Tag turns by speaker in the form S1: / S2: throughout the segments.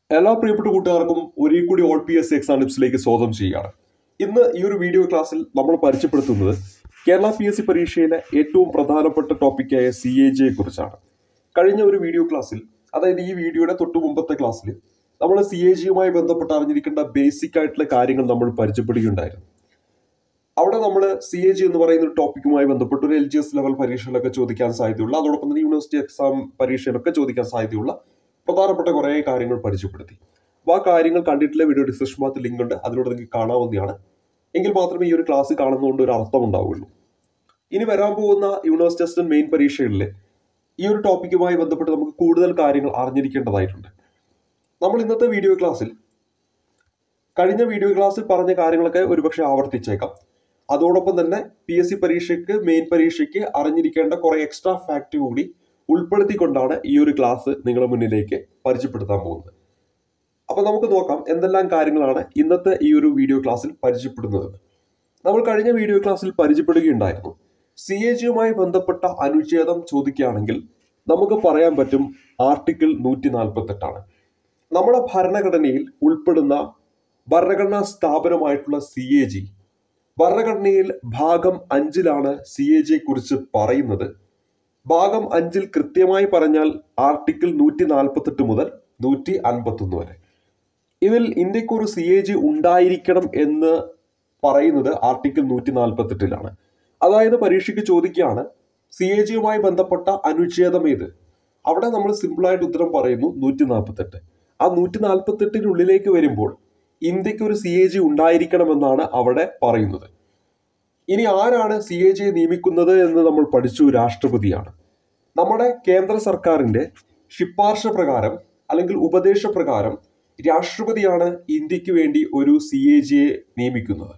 S1: എല്ലാ പ്രിയപ്പെട്ട കൂട്ടുകാർക്കും ഒരേ കൂടി ഓൾ പി എസ് എക്സാം ടിപ്സിലേക്ക് സ്വാഗതം ചെയ്യുകയാണ് ഇന്ന് ഈ ഒരു വീഡിയോ ക്ലാസ്സിൽ നമ്മൾ പരിചയപ്പെടുത്തുന്നത് കേരള പി എസ് സി പരീക്ഷയിലെ ഏറ്റവും പ്രധാനപ്പെട്ട ടോപ്പിക്കായ സി എ ജിയെ കുറിച്ചാണ് കഴിഞ്ഞ ഒരു വീഡിയോ ക്ലാസ്സിൽ അതായത് ഈ വീഡിയോയുടെ തൊട്ട് മുമ്പത്തെ ക്ലാസ്സിൽ നമ്മൾ സി എ ജിയുമായി ബന്ധപ്പെട്ട് അറിഞ്ഞിരിക്കേണ്ട ബേസിക് ആയിട്ടുള്ള കാര്യങ്ങൾ നമ്മൾ പരിചയപ്പെടുകയുണ്ടായിരുന്നു അവിടെ നമ്മൾ സി എ ജി എന്ന് പറയുന്ന ഒരു ടോപ്പിക്കുമായി ബന്ധപ്പെട്ട് ഒരു എൽ ജി എസ് ലെവൽ പരീക്ഷയിലൊക്കെ ചോദിക്കാൻ സാധ്യതയുള്ള അതോടൊപ്പം തന്നെ യൂണിവേഴ്സിറ്റി എക്സാം പരീക്ഷയിലൊക്കെ ചോദിക്കാൻ സാധ്യതയുള്ള പ്രധാനപ്പെട്ട കുറേ കാര്യങ്ങൾ പരിചയപ്പെടുത്തി അപ്പോൾ ആ കാര്യങ്ങൾ കണ്ടിട്ടുള്ള വീഡിയോ ഡിസ്ക്രിപ്ഷൻ ഭാഗത്ത് ലിങ്ക് ഉണ്ട് അതിലൂടെ നിങ്ങൾക്ക് കാണാവുന്നതാണ് എങ്കിൽ മാത്രമേ ഈ ഒരു ക്ലാസ് കാണുന്നതുകൊണ്ട് ഒരു അർത്ഥം ഉണ്ടാവുള്ളൂ ഇനി വരാൻ പോകുന്ന യൂണിവേഴ്സിറ്റി അസിസ്റ്റന്റ് മെയിൻ പരീക്ഷകളിൽ ഈ ഒരു ടോപ്പിക്കുമായി ബന്ധപ്പെട്ട് നമുക്ക് കൂടുതൽ കാര്യങ്ങൾ അറിഞ്ഞിരിക്കേണ്ടതായിട്ടുണ്ട് നമ്മൾ ഇന്നത്തെ വീഡിയോ ക്ലാസ്സിൽ കഴിഞ്ഞ വീഡിയോ ക്ലാസ്സിൽ പറഞ്ഞ കാര്യങ്ങളൊക്കെ ഒരുപക്ഷെ ആവർത്തിച്ചേക്കാം അതോടൊപ്പം തന്നെ പി എസ് സി പരീക്ഷയ്ക്ക് മെയിൻ പരീക്ഷയ്ക്ക് അറിഞ്ഞിരിക്കേണ്ട കുറെ എക്സ്ട്രാ ഫാക്ട് കൂടി ഉൾപ്പെടുത്തിക്കൊണ്ടാണ് ഈ ഒരു ക്ലാസ് നിങ്ങളുടെ മുന്നിലേക്ക് പരിചയപ്പെടുത്താൻ പോകുന്നത് അപ്പൊ നമുക്ക് നോക്കാം എന്തെല്ലാം കാര്യങ്ങളാണ് ഇന്നത്തെ ഈ ഒരു വീഡിയോ ക്ലാസ്സിൽ പരിചയപ്പെടുന്നത് നമ്മൾ കഴിഞ്ഞ വീഡിയോ ക്ലാസ്സിൽ പരിചയപ്പെടുകയുണ്ടായിരുന്നു സി എ ജിയുമായി ബന്ധപ്പെട്ട അനുച്ഛേദം ചോദിക്കുകയാണെങ്കിൽ നമുക്ക് പറയാൻ പറ്റും ആർട്ടിക്കിൾ നൂറ്റി നാൽപ്പത്തെട്ടാണ് നമ്മുടെ ഭരണഘടനയിൽ ഉൾപ്പെടുന്ന ഭരണഘടനാ സ്ഥാപനമായിട്ടുള്ള സി എ ജി ഭരണഘടനയിൽ ഭാഗം അഞ്ചിലാണ് സി എ ജിയെ കുറിച്ച് പറയുന്നത് ഭാഗം അഞ്ചിൽ കൃത്യമായി പറഞ്ഞാൽ ആർട്ടിക്കിൾ നൂറ്റി നാൽപ്പത്തെട്ട് മുതൽ നൂറ്റി അൻപത്തൊന്ന് വരെ ഇതിൽ ഇന്ത്യക്ക് ഒരു സി എ ജി ഉണ്ടായിരിക്കണം എന്ന് പറയുന്നത് ആർട്ടിക്കിൾ നൂറ്റി നാൽപ്പത്തെട്ടിലാണ് അതായത് പരീക്ഷയ്ക്ക് ചോദിക്കുകയാണ് സി എ ജിയുമായി ബന്ധപ്പെട്ട അനുച്ഛേദം ഏത് അവിടെ നമ്മൾ സിമ്പിളായിട്ട് ഉത്തരം പറയുന്നു നൂറ്റി നാൽപ്പത്തെട്ട് ആ നൂറ്റി നാൽപ്പത്തെട്ടിനുള്ളിലേക്ക് വരുമ്പോൾ ഇന്ത്യക്ക് ഒരു സി എ ജി ഉണ്ടായിരിക്കണമെന്നാണ് അവിടെ പറയുന്നത് ഇനി ആരാണ് സി എ ജിയെ നിയമിക്കുന്നത് എന്ന് നമ്മൾ പഠിച്ചു രാഷ്ട്രപതിയാണ് നമ്മുടെ കേന്ദ്ര സർക്കാരിന്റെ ശിപാർശ പ്രകാരം അല്ലെങ്കിൽ ഉപദേശപ്രകാരം രാഷ്ട്രപതിയാണ് ഇന്ത്യക്ക് വേണ്ടി ഒരു സി എ ജിയെ നിയമിക്കുന്നത്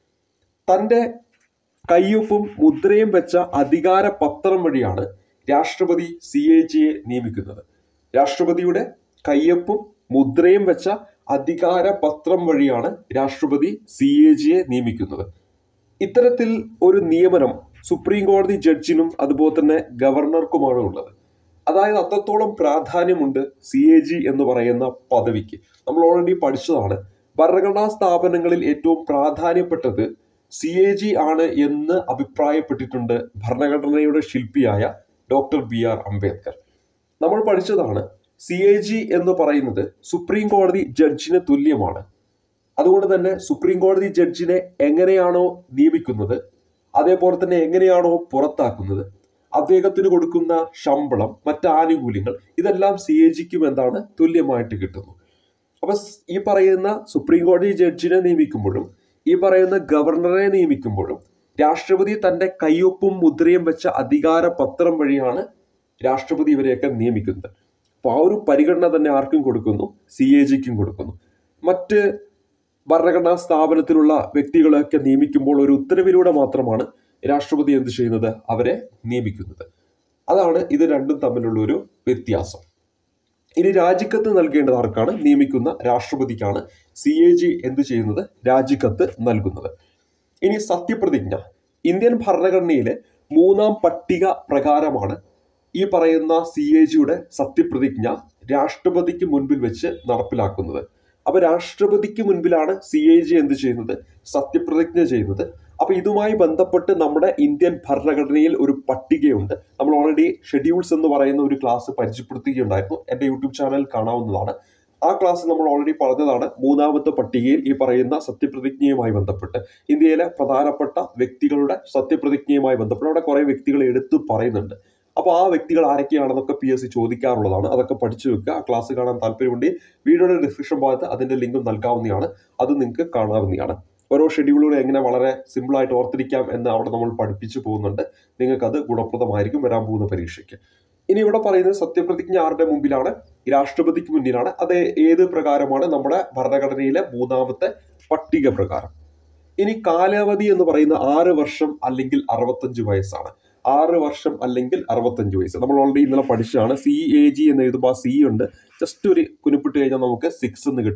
S1: തൻ്റെ കയ്യൊപ്പും മുദ്രയും വെച്ച അധികാര പത്രം വഴിയാണ് രാഷ്ട്രപതി സി എ ജിയെ നിയമിക്കുന്നത് രാഷ്ട്രപതിയുടെ കയ്യൊപ്പും മുദ്രയും വെച്ച അധികാര പത്രം വഴിയാണ് രാഷ്ട്രപതി സി എ ജിയെ നിയമിക്കുന്നത് ഇത്തരത്തിൽ ഒരു നിയമനം സുപ്രീം കോടതി ജഡ്ജിനും അതുപോലെ തന്നെ ഗവർണർക്കുമാണ് ഉള്ളത് അതായത് അത്രത്തോളം പ്രാധാന്യമുണ്ട് സി എ ജി എന്ന് പറയുന്ന പദവിക്ക് നമ്മൾ ഓൾറെഡി പഠിച്ചതാണ് ഭരണഘടനാ സ്ഥാപനങ്ങളിൽ ഏറ്റവും പ്രാധാന്യപ്പെട്ടത് സി എ ജി ആണ് എന്ന് അഭിപ്രായപ്പെട്ടിട്ടുണ്ട് ഭരണഘടനയുടെ ശില്പിയായ ഡോക്ടർ ബി ആർ അംബേദ്കർ നമ്മൾ പഠിച്ചതാണ് സി എ ജി എന്ന് പറയുന്നത് സുപ്രീം കോടതി ജഡ്ജിന് തുല്യമാണ് അതുകൊണ്ട് തന്നെ സുപ്രീം കോടതി ജഡ്ജിനെ എങ്ങനെയാണോ നിയമിക്കുന്നത് അതേപോലെ തന്നെ എങ്ങനെയാണോ പുറത്താക്കുന്നത് അദ്ദേഹത്തിന് കൊടുക്കുന്ന ശമ്പളം മറ്റ് ആനുകൂല്യങ്ങൾ ഇതെല്ലാം സി എ ജിക്കും എന്താണ് തുല്യമായിട്ട് കിട്ടുന്നു അപ്പൊ ഈ പറയുന്ന സുപ്രീം കോടതി ജഡ്ജിനെ നിയമിക്കുമ്പോഴും ഈ പറയുന്ന ഗവർണറെ നിയമിക്കുമ്പോഴും രാഷ്ട്രപതി തന്റെ കയ്യൊപ്പും മുദ്രയും വെച്ച അധികാര പത്രം വഴിയാണ് രാഷ്ട്രപതി ഇവരെയൊക്കെ നിയമിക്കുന്നത് അപ്പൊ ആ ഒരു പരിഗണന തന്നെ ആർക്കും കൊടുക്കുന്നു സി എ ജിക്കും കൊടുക്കുന്നു മറ്റ് ഭരണഘടനാ സ്ഥാപനത്തിലുള്ള വ്യക്തികളെയൊക്കെ നിയമിക്കുമ്പോൾ ഒരു ഉത്തരവിലൂടെ മാത്രമാണ് രാഷ്ട്രപതി എന്ത് ചെയ്യുന്നത് അവരെ നിയമിക്കുന്നത് അതാണ് ഇത് രണ്ടും തമ്മിലുള്ള ഒരു വ്യത്യാസം ഇനി രാജിക്കത്ത് നൽകേണ്ടത് ആർക്കാണ് നിയമിക്കുന്ന രാഷ്ട്രപതിക്കാണ് സി എ ജി എന്ത് ചെയ്യുന്നത് രാജിക്കത്ത് നൽകുന്നത് ഇനി സത്യപ്രതിജ്ഞ ഇന്ത്യൻ ഭരണഘടനയിലെ മൂന്നാം പട്ടിക പ്രകാരമാണ് ഈ പറയുന്ന സി എ ജിയുടെ സത്യപ്രതിജ്ഞ രാഷ്ട്രപതിക്ക് മുൻപിൽ വെച്ച് നടപ്പിലാക്കുന്നത് അപ്പൊ രാഷ്ട്രപതിക്ക് മുൻപിലാണ് സി എ ജി എന്ത് ചെയ്യുന്നത് സത്യപ്രതിജ്ഞ ചെയ്യുന്നത് അപ്പൊ ഇതുമായി ബന്ധപ്പെട്ട് നമ്മുടെ ഇന്ത്യൻ ഭരണഘടനയിൽ ഒരു പട്ടികയുണ്ട് നമ്മൾ ഓൾറെഡി ഷെഡ്യൂൾസ് എന്ന് പറയുന്ന ഒരു ക്ലാസ് പരിചയപ്പെടുത്തുകയുണ്ടായിരുന്നു എൻ്റെ യൂട്യൂബ് ചാനൽ കാണാവുന്നതാണ് ആ ക്ലാസ് നമ്മൾ ഓൾറെഡി പറഞ്ഞതാണ് മൂന്നാമത്തെ പട്ടികയിൽ ഈ പറയുന്ന സത്യപ്രതിജ്ഞയുമായി ബന്ധപ്പെട്ട് ഇന്ത്യയിലെ പ്രധാനപ്പെട്ട വ്യക്തികളുടെ സത്യപ്രതിജ്ഞയുമായി ബന്ധപ്പെട്ട് അവിടെ കുറെ വ്യക്തികൾ എടുത്തു പറയുന്നുണ്ട് അപ്പോൾ ആ വ്യക്തികൾ ആരൊക്കെയാണെന്നൊക്കെ പി എസ് സി ചോദിക്കാറുള്ളതാണ് അതൊക്കെ പഠിച്ചു വെക്കുക ആ ക്ലാസ് കാണാൻ താല്പര്യമുണ്ടെങ്കിൽ വീഡിയോയുടെ ഡിസ്ക്രിപ്ഷൻ ഭാഗത്ത് അതിന്റെ ലിങ്കും നൽകാവുന്നതാണ് അത് നിങ്ങൾക്ക് കാണാവുന്നതാണ് ഓരോ ഷെഡ്യൂളുകളും എങ്ങനെ വളരെ സിമ്പിൾ ആയിട്ട് ഓർത്തിരിക്കാം എന്ന് അവിടെ നമ്മൾ പഠിപ്പിച്ചു പോകുന്നുണ്ട് നിങ്ങൾക്ക് അത് ഗുണപ്രദമായിരിക്കും വരാൻ പോകുന്ന പരീക്ഷയ്ക്ക് ഇനി ഇവിടെ പറയുന്നത് സത്യപ്രതിജ്ഞ ആരുടെ മുമ്പിലാണ് രാഷ്ട്രപതിക്ക് മുന്നിലാണ് അത് ഏത് പ്രകാരമാണ് നമ്മുടെ ഭരണഘടനയിലെ മൂന്നാമത്തെ പട്ടിക പ്രകാരം ഇനി കാലാവധി എന്ന് പറയുന്ന ആറ് വർഷം അല്ലെങ്കിൽ അറുപത്തഞ്ച് വയസ്സാണ് ആറ് വർഷം അല്ലെങ്കിൽ അറുപത്തഞ്ച് വയസ്സ് നമ്മൾ ഓൾറെഡി ഇന്നലെ പഠിച്ചതാണ് സി എ ജി എന്ന് എഴുതുമ്പോൾ ആ സി ഉണ്ട് ജസ്റ്റ് ഒരു കുനിപ്പിട്ട് കഴിഞ്ഞാൽ നമുക്ക് സിക്സ് എന്ന് കിട്ടും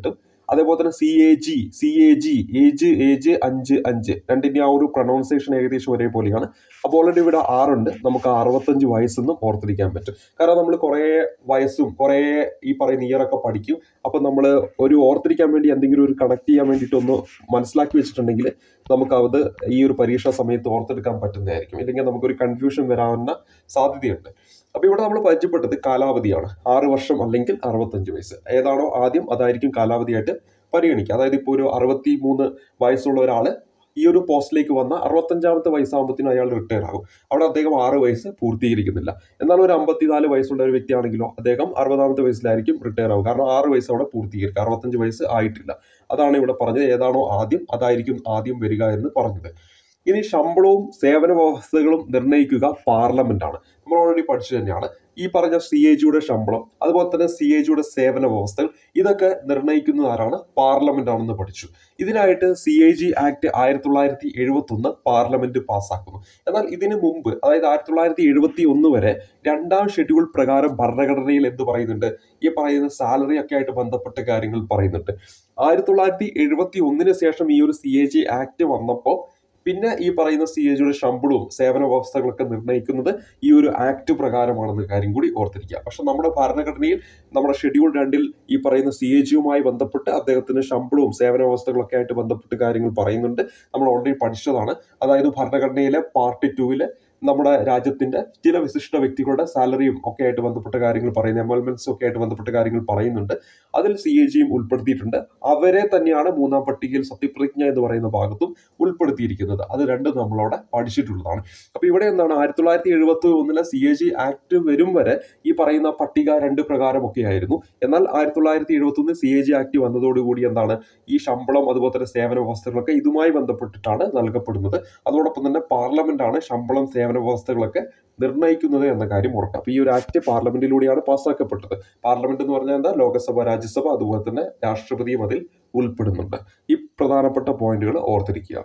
S1: അതേപോലെ തന്നെ C A G C A G age age അഞ്ച് അഞ്ച് രണ്ടിൻ്റെ ആ ഒരു പ്രൊണൗൺസിയേഷൻ ഏകദേശം ഒരേപോലെയാണ് അപ്പോൾ ഓൾറെഡി ഇവിടെ ആറുണ്ട് നമുക്ക് അറുപത്തഞ്ച് വയസ്സെന്നും ഓർത്തിരിക്കാൻ പറ്റും കാരണം നമ്മൾ കുറേ വയസ്സും കുറേ ഈ പറയുന്ന ഇയറൊക്കെ പഠിക്കും അപ്പം നമ്മൾ ഒരു ഓർത്തിരിക്കാൻ വേണ്ടി എന്തെങ്കിലും ഒരു കണക്ട് ചെയ്യാൻ വേണ്ടിയിട്ടൊന്ന് മനസ്സിലാക്കി വെച്ചിട്ടുണ്ടെങ്കിൽ നമുക്ക് അത് ഈ ഒരു പരീക്ഷാ സമയത്ത് ഓർത്തെടുക്കാൻ പറ്റുന്നതായിരിക്കും ഇല്ലെങ്കിൽ നമുക്കൊരു കൺഫ്യൂഷൻ വരാവുന്ന സാധ്യതയുണ്ട് അപ്പോൾ ഇവിടെ നമ്മൾ പരിചയപ്പെട്ടത് കാലാവധിയാണ് ആറ് വർഷം അല്ലെങ്കിൽ അറുപത്തഞ്ച് വയസ്സ് ഏതാണോ ആദ്യം അതായിരിക്കും കാലാവധിയായിട്ട് പരിഗണിക്കുക അതായത് ഇപ്പോൾ ഒരു അറുപത്തി മൂന്ന് വയസ്സുള്ള ഒരാൾ ഈ ഒരു പോസ്റ്റിലേക്ക് വന്ന അറുപത്തഞ്ചാമത്തെ വയസ്സാകുമ്പോഴത്തേനും അയാൾ റിട്ടയർ ആകും അവിടെ അദ്ദേഹം ആറ് വയസ്സ് പൂർത്തീകരിക്കുന്നില്ല എന്നാൽ ഒരു അമ്പത്തിനാല് വയസ്സുള്ള ഒരു വ്യക്തിയാണെങ്കിലോ അദ്ദേഹം അറുപതാമത്തെ വയസ്സിലായിരിക്കും റിട്ടയർ ആകും കാരണം ആറ് വയസ്സ് അവിടെ പൂർത്തീകരിക്കുക അറുപത്തഞ്ച് വയസ്സ് ആയിട്ടില്ല അതാണ് ഇവിടെ പറഞ്ഞത് ഏതാണോ ആദ്യം അതായിരിക്കും ആദ്യം വരിക എന്ന് പറഞ്ഞത് ഇനി ശമ്പളവും സേവന വ്യവസ്ഥകളും നിർണ്ണയിക്കുക പാർലമെന്റ് ആണ് നമ്മൾ ഓൾറെഡി പഠിച്ചു തന്നെയാണ് ഈ പറഞ്ഞ സി എ ജിയുടെ ശമ്പളം അതുപോലെ തന്നെ സി എ ജിയുടെ സേവന വ്യവസ്ഥകൾ ഇതൊക്കെ നിർണ്ണയിക്കുന്നത് ആരാണ് പാർലമെന്റ് ആണെന്ന് പഠിച്ചു ഇതിനായിട്ട് സി എ ജി ആക്ട് ആയിരത്തി തൊള്ളായിരത്തി എഴുപത്തി ഒന്ന് പാർലമെന്റ് പാസ്സാക്കുന്നു എന്നാൽ ഇതിനു മുമ്പ് അതായത് ആയിരത്തി തൊള്ളായിരത്തി എഴുപത്തി ഒന്ന് വരെ രണ്ടാം ഷെഡ്യൂൾ പ്രകാരം ഭരണഘടനയിൽ എന്ത് പറയുന്നുണ്ട് ഈ പറയുന്ന സാലറി ഒക്കെ ആയിട്ട് ബന്ധപ്പെട്ട കാര്യങ്ങൾ പറയുന്നുണ്ട് ആയിരത്തി തൊള്ളായിരത്തി എഴുപത്തി ഒന്നിന് ശേഷം ഈ ഒരു സി എ ജി ആക്ട് വന്നപ്പോൾ പിന്നെ ഈ പറയുന്ന സി എ ജിയുടെ ശമ്പളവും സേവന വ്യവസ്ഥകളൊക്കെ നിർണ്ണയിക്കുന്നത് ഈ ഒരു ആക്ട് പ്രകാരമാണെന്ന കാര്യം കൂടി ഓർത്തിരിക്കുക പക്ഷെ നമ്മുടെ ഭരണഘടനയിൽ നമ്മുടെ ഷെഡ്യൂൾ രണ്ടിൽ ഈ പറയുന്ന സി എ ജിയുമായി ബന്ധപ്പെട്ട് അദ്ദേഹത്തിന് ശമ്പളവും സേവന വ്യവസ്ഥകളൊക്കെ ആയിട്ട് ബന്ധപ്പെട്ട് കാര്യങ്ങൾ പറയുന്നുണ്ട് നമ്മൾ ഓൾറെഡി പഠിച്ചതാണ് അതായത് ഭരണഘടനയിലെ പാർട്ടി ടൂവിലെ നമ്മുടെ രാജ്യത്തിന്റെ ചില വിശിഷ്ട വ്യക്തികളുടെ സാലറിയും ഒക്കെ ആയിട്ട് ബന്ധപ്പെട്ട കാര്യങ്ങൾ പറയുന്ന എമൽമെന്റ്സും ഒക്കെ ആയിട്ട് ബന്ധപ്പെട്ട കാര്യങ്ങൾ പറയുന്നുണ്ട് അതിൽ സി എ ജിയും ഉൾപ്പെടുത്തിയിട്ടുണ്ട് അവരെ തന്നെയാണ് മൂന്നാം പട്ടികയിൽ സത്യപ്രതിജ്ഞ എന്ന് പറയുന്ന ഭാഗത്തും ഉൾപ്പെടുത്തിയിരിക്കുന്നത് അത് രണ്ടും നമ്മളവിടെ പഠിച്ചിട്ടുള്ളതാണ് അപ്പൊ ഇവിടെ എന്താണ് ആയിരത്തി തൊള്ളായിരത്തി എഴുപത്തി ഒന്നിലെ സി എ ജി ആക്ട് വരും വരെ ഈ പറയുന്ന പട്ടിക രണ്ട് പ്രകാരമൊക്കെ ആയിരുന്നു എന്നാൽ ആയിരത്തി തൊള്ളായിരത്തി എഴുപത്തി ഒന്ന് സി എ ജി ആക്ട് വന്നതോടുകൂടി എന്താണ് ഈ ശമ്പളം അതുപോലെ തന്നെ സേവന വ്യവസ്ഥകളൊക്കെ ഇതുമായി ബന്ധപ്പെട്ടിട്ടാണ് നൽകപ്പെടുന്നത് അതോടൊപ്പം തന്നെ പാർലമെന്റ് ആണ് ശമ്പളം സേവന വ്യവസ്ഥകളൊക്കെ നിർണ്ണയിക്കുന്നത് എന്ന കാര്യം ഓർക്കുക അപ്പൊ ഈ ഒരു ആക്ട് പാർലമെന്റിലൂടെയാണ് പാസ്സാക്കപ്പെട്ടത് പാർലമെന്റ് എന്ന് പറഞ്ഞാൽ എന്താ ലോകസഭ രാജ്യസഭ അതുപോലെ തന്നെ രാഷ്ട്രപതിയും അതിൽ ഉൾപ്പെടുന്നുണ്ട് ഈ പ്രധാനപ്പെട്ട പോയിന്റുകൾ ഓർത്തിരിക്കുക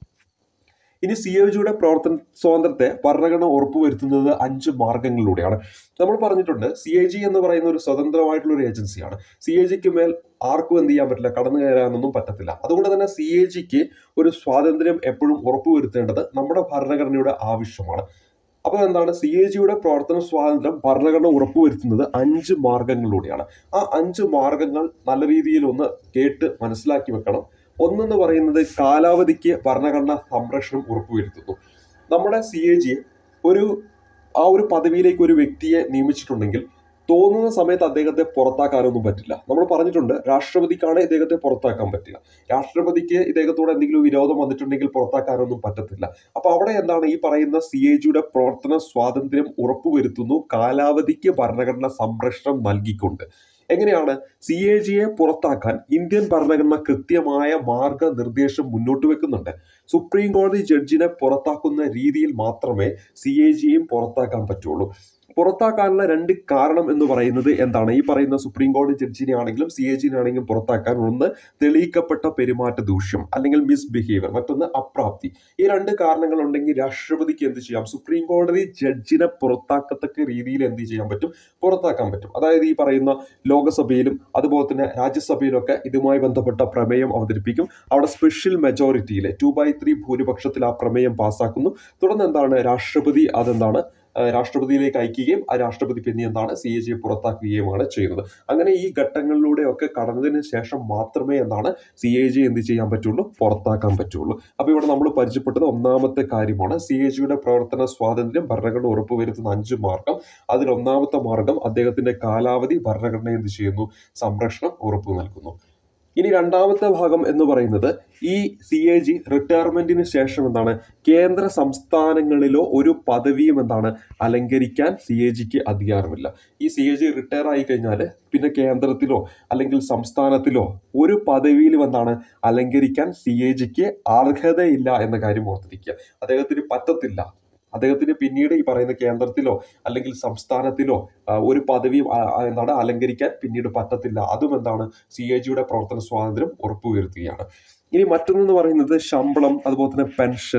S1: ഇനി സി എ ജിയുടെ പ്രവർത്തന സ്വാതന്ത്ര്യത്തെ ഭരണഘടന ഉറപ്പുവരുത്തുന്നത് അഞ്ച് മാർഗങ്ങളിലൂടെയാണ് നമ്മൾ പറഞ്ഞിട്ടുണ്ട് സി എ ജി എന്ന് പറയുന്ന ഒരു സ്വതന്ത്രമായിട്ടുള്ള ഒരു ഏജൻസിയാണ് സി എ ജിക്ക് മേൽ ആർക്കും എന്ത് ചെയ്യാൻ പറ്റില്ല കടന്നു കയറാനൊന്നും പറ്റത്തില്ല അതുകൊണ്ട് തന്നെ സി എ ജിക്ക് ഒരു സ്വാതന്ത്ര്യം എപ്പോഴും ഉറപ്പുവരുത്തേണ്ടത് നമ്മുടെ ഭരണഘടനയുടെ ആവശ്യമാണ് അപ്പോൾ എന്താണ് സി എ ജിയുടെ പ്രവർത്തന സ്വാതന്ത്ര്യം ഭരണഘടന ഉറപ്പുവരുത്തുന്നത് അഞ്ച് മാർഗങ്ങളിലൂടെയാണ് ആ അഞ്ച് മാർഗങ്ങൾ നല്ല രീതിയിൽ ഒന്ന് കേട്ട് മനസ്സിലാക്കി വെക്കണം ഒന്നെന്ന് പറയുന്നത് കാലാവധിക്ക് ഭരണഘടന സംരക്ഷണം ഉറപ്പുവരുത്തുന്നു നമ്മുടെ സി എ ജി ഒരു ആ ഒരു പദവിയിലേക്ക് ഒരു വ്യക്തിയെ നിയമിച്ചിട്ടുണ്ടെങ്കിൽ തോന്നുന്ന സമയത്ത് അദ്ദേഹത്തെ പുറത്താക്കാനൊന്നും പറ്റില്ല നമ്മൾ പറഞ്ഞിട്ടുണ്ട് രാഷ്ട്രപതിക്കാണ് ഇദ്ദേഹത്തെ പുറത്താക്കാൻ പറ്റുക രാഷ്ട്രപതിക്ക് ഇദ്ദേഹത്തോട് എന്തെങ്കിലും വിരോധം വന്നിട്ടുണ്ടെങ്കിൽ പുറത്താക്കാനൊന്നും പറ്റത്തില്ല അപ്പൊ അവിടെ എന്താണ് ഈ പറയുന്ന സി എ ജിയുടെ പ്രവർത്തന സ്വാതന്ത്ര്യം ഉറപ്പുവരുത്തുന്നു കാലാവധിക്ക് ഭരണഘടന സംരക്ഷണം നൽകിക്കൊണ്ട് എങ്ങനെയാണ് സി എ ജിയെ പുറത്താക്കാൻ ഇന്ത്യൻ ഭരണഘടന കൃത്യമായ മാർഗനിർദ്ദേശം മുന്നോട്ട് വെക്കുന്നുണ്ട് സുപ്രീം കോടതി ജഡ്ജിനെ പുറത്താക്കുന്ന രീതിയിൽ മാത്രമേ സി എ ജിയെയും പുറത്താക്കാൻ പറ്റുള്ളൂ പുറത്താക്കാനുള്ള രണ്ട് കാരണം എന്ന് പറയുന്നത് എന്താണ് ഈ പറയുന്ന സുപ്രീം കോടതി ജഡ്ജിനെ ആണെങ്കിലും സി എ ജിനെ ആണെങ്കിലും പുറത്താക്കാൻ ഒന്ന് തെളിയിക്കപ്പെട്ട പെരുമാറ്റ ദൂഷ്യം അല്ലെങ്കിൽ മിസ്ബിഹേവിയർ മറ്റൊന്ന് അപ്രാപ്തി ഈ രണ്ട് കാരണങ്ങൾ ഉണ്ടെങ്കിൽ രാഷ്ട്രപതിക്ക് എന്ത് ചെയ്യാം സുപ്രീം കോടതി ജഡ്ജിനെ പുറത്താക്കത്തക്ക രീതിയിൽ എന്ത് ചെയ്യാൻ പറ്റും പുറത്താക്കാൻ പറ്റും അതായത് ഈ പറയുന്ന ലോകസഭയിലും അതുപോലെ തന്നെ രാജ്യസഭയിലൊക്കെ ഇതുമായി ബന്ധപ്പെട്ട പ്രമേയം അവതരിപ്പിക്കും അവിടെ സ്പെഷ്യൽ മെജോറിറ്റിയിൽ ടു ബൈ ത്രീ ഭൂരിപക്ഷത്തിൽ ആ പ്രമേയം പാസ്സാക്കുന്നു തുടർന്ന് എന്താണ് രാഷ്ട്രപതി അതെന്താണ് ആ, രാഷ്ട്രപതിയിലേക്ക് അയക്കുകയും ആ രാഷ്ട്രപതി പിന്നെ എന്താണ് സി എ ജിയെ പുറത്താക്കുകയുമാണ് ചെയ്യുന്നത് അങ്ങനെ ഈ ഘട്ടങ്ങളിലൂടെ ഒക്കെ കടന്നതിന് ശേഷം മാത്രമേ എന്താണ് സി എ ജി എന്ത് ചെയ്യാൻ പറ്റുള്ളൂ പുറത്താക്കാൻ പറ്റുള്ളൂ അപ്പോൾ ഇവിടെ നമ്മൾ പരിചയപ്പെട്ടത് ഒന്നാമത്തെ കാര്യമാണ് സി എ ജിയുടെ പ്രവർത്തന സ്വാതന്ത്ര്യം ഭരണഘടന ഉറപ്പുവരുത്തുന്ന അഞ്ച് മാർഗം അതിൽ ഒന്നാമത്തെ മാർഗം അദ്ദേഹത്തിന്റെ കാലാവധി ഭരണഘടന എന്ത് ചെയ്യുന്നു സംരക്ഷണം ഉറപ്പു നൽകുന്നു ഇനി രണ്ടാമത്തെ ഭാഗം എന്ന് പറയുന്നത് ഈ സി എ ജി റിട്ടയർമെന്റിന് ശേഷം എന്താണ് കേന്ദ്ര സംസ്ഥാനങ്ങളിലോ ഒരു പദവിയും എന്താണ് അലങ്കരിക്കാൻ സി എ ജിക്ക് അധികാരമില്ല ഈ സി എ ജി റിട്ടയർ ആയി കഴിഞ്ഞാൽ പിന്നെ കേന്ദ്രത്തിലോ അല്ലെങ്കിൽ സംസ്ഥാനത്തിലോ ഒരു പദവിയിലും എന്താണ് അലങ്കരിക്കാൻ സി എ ജിക്ക് അർഹതയില്ല എന്ന കാര്യം ഓർത്തിരിക്കുക അദ്ദേഹത്തിന് പറ്റത്തില്ല അദ്ദേഹത്തിന് പിന്നീട് ഈ പറയുന്ന കേന്ദ്രത്തിലോ അല്ലെങ്കിൽ സംസ്ഥാനത്തിലോ ആ, ഒരു പദവിയും ആ, ആ, എന്താണ് അലങ്കരിക്കാൻ പിന്നീട് പറ്റത്തില്ല അതും എന്താണ് സി എ ജിയുടെ പ്രവർത്തന സ്വാതന്ത്ര്യം ഉറപ്പുവരുത്തുകയാണ് ഇനി മറ്റൊന്നെന്ന് പറയുന്നത് ശമ്പളം അതുപോലെ തന്നെ പെൻഷൻ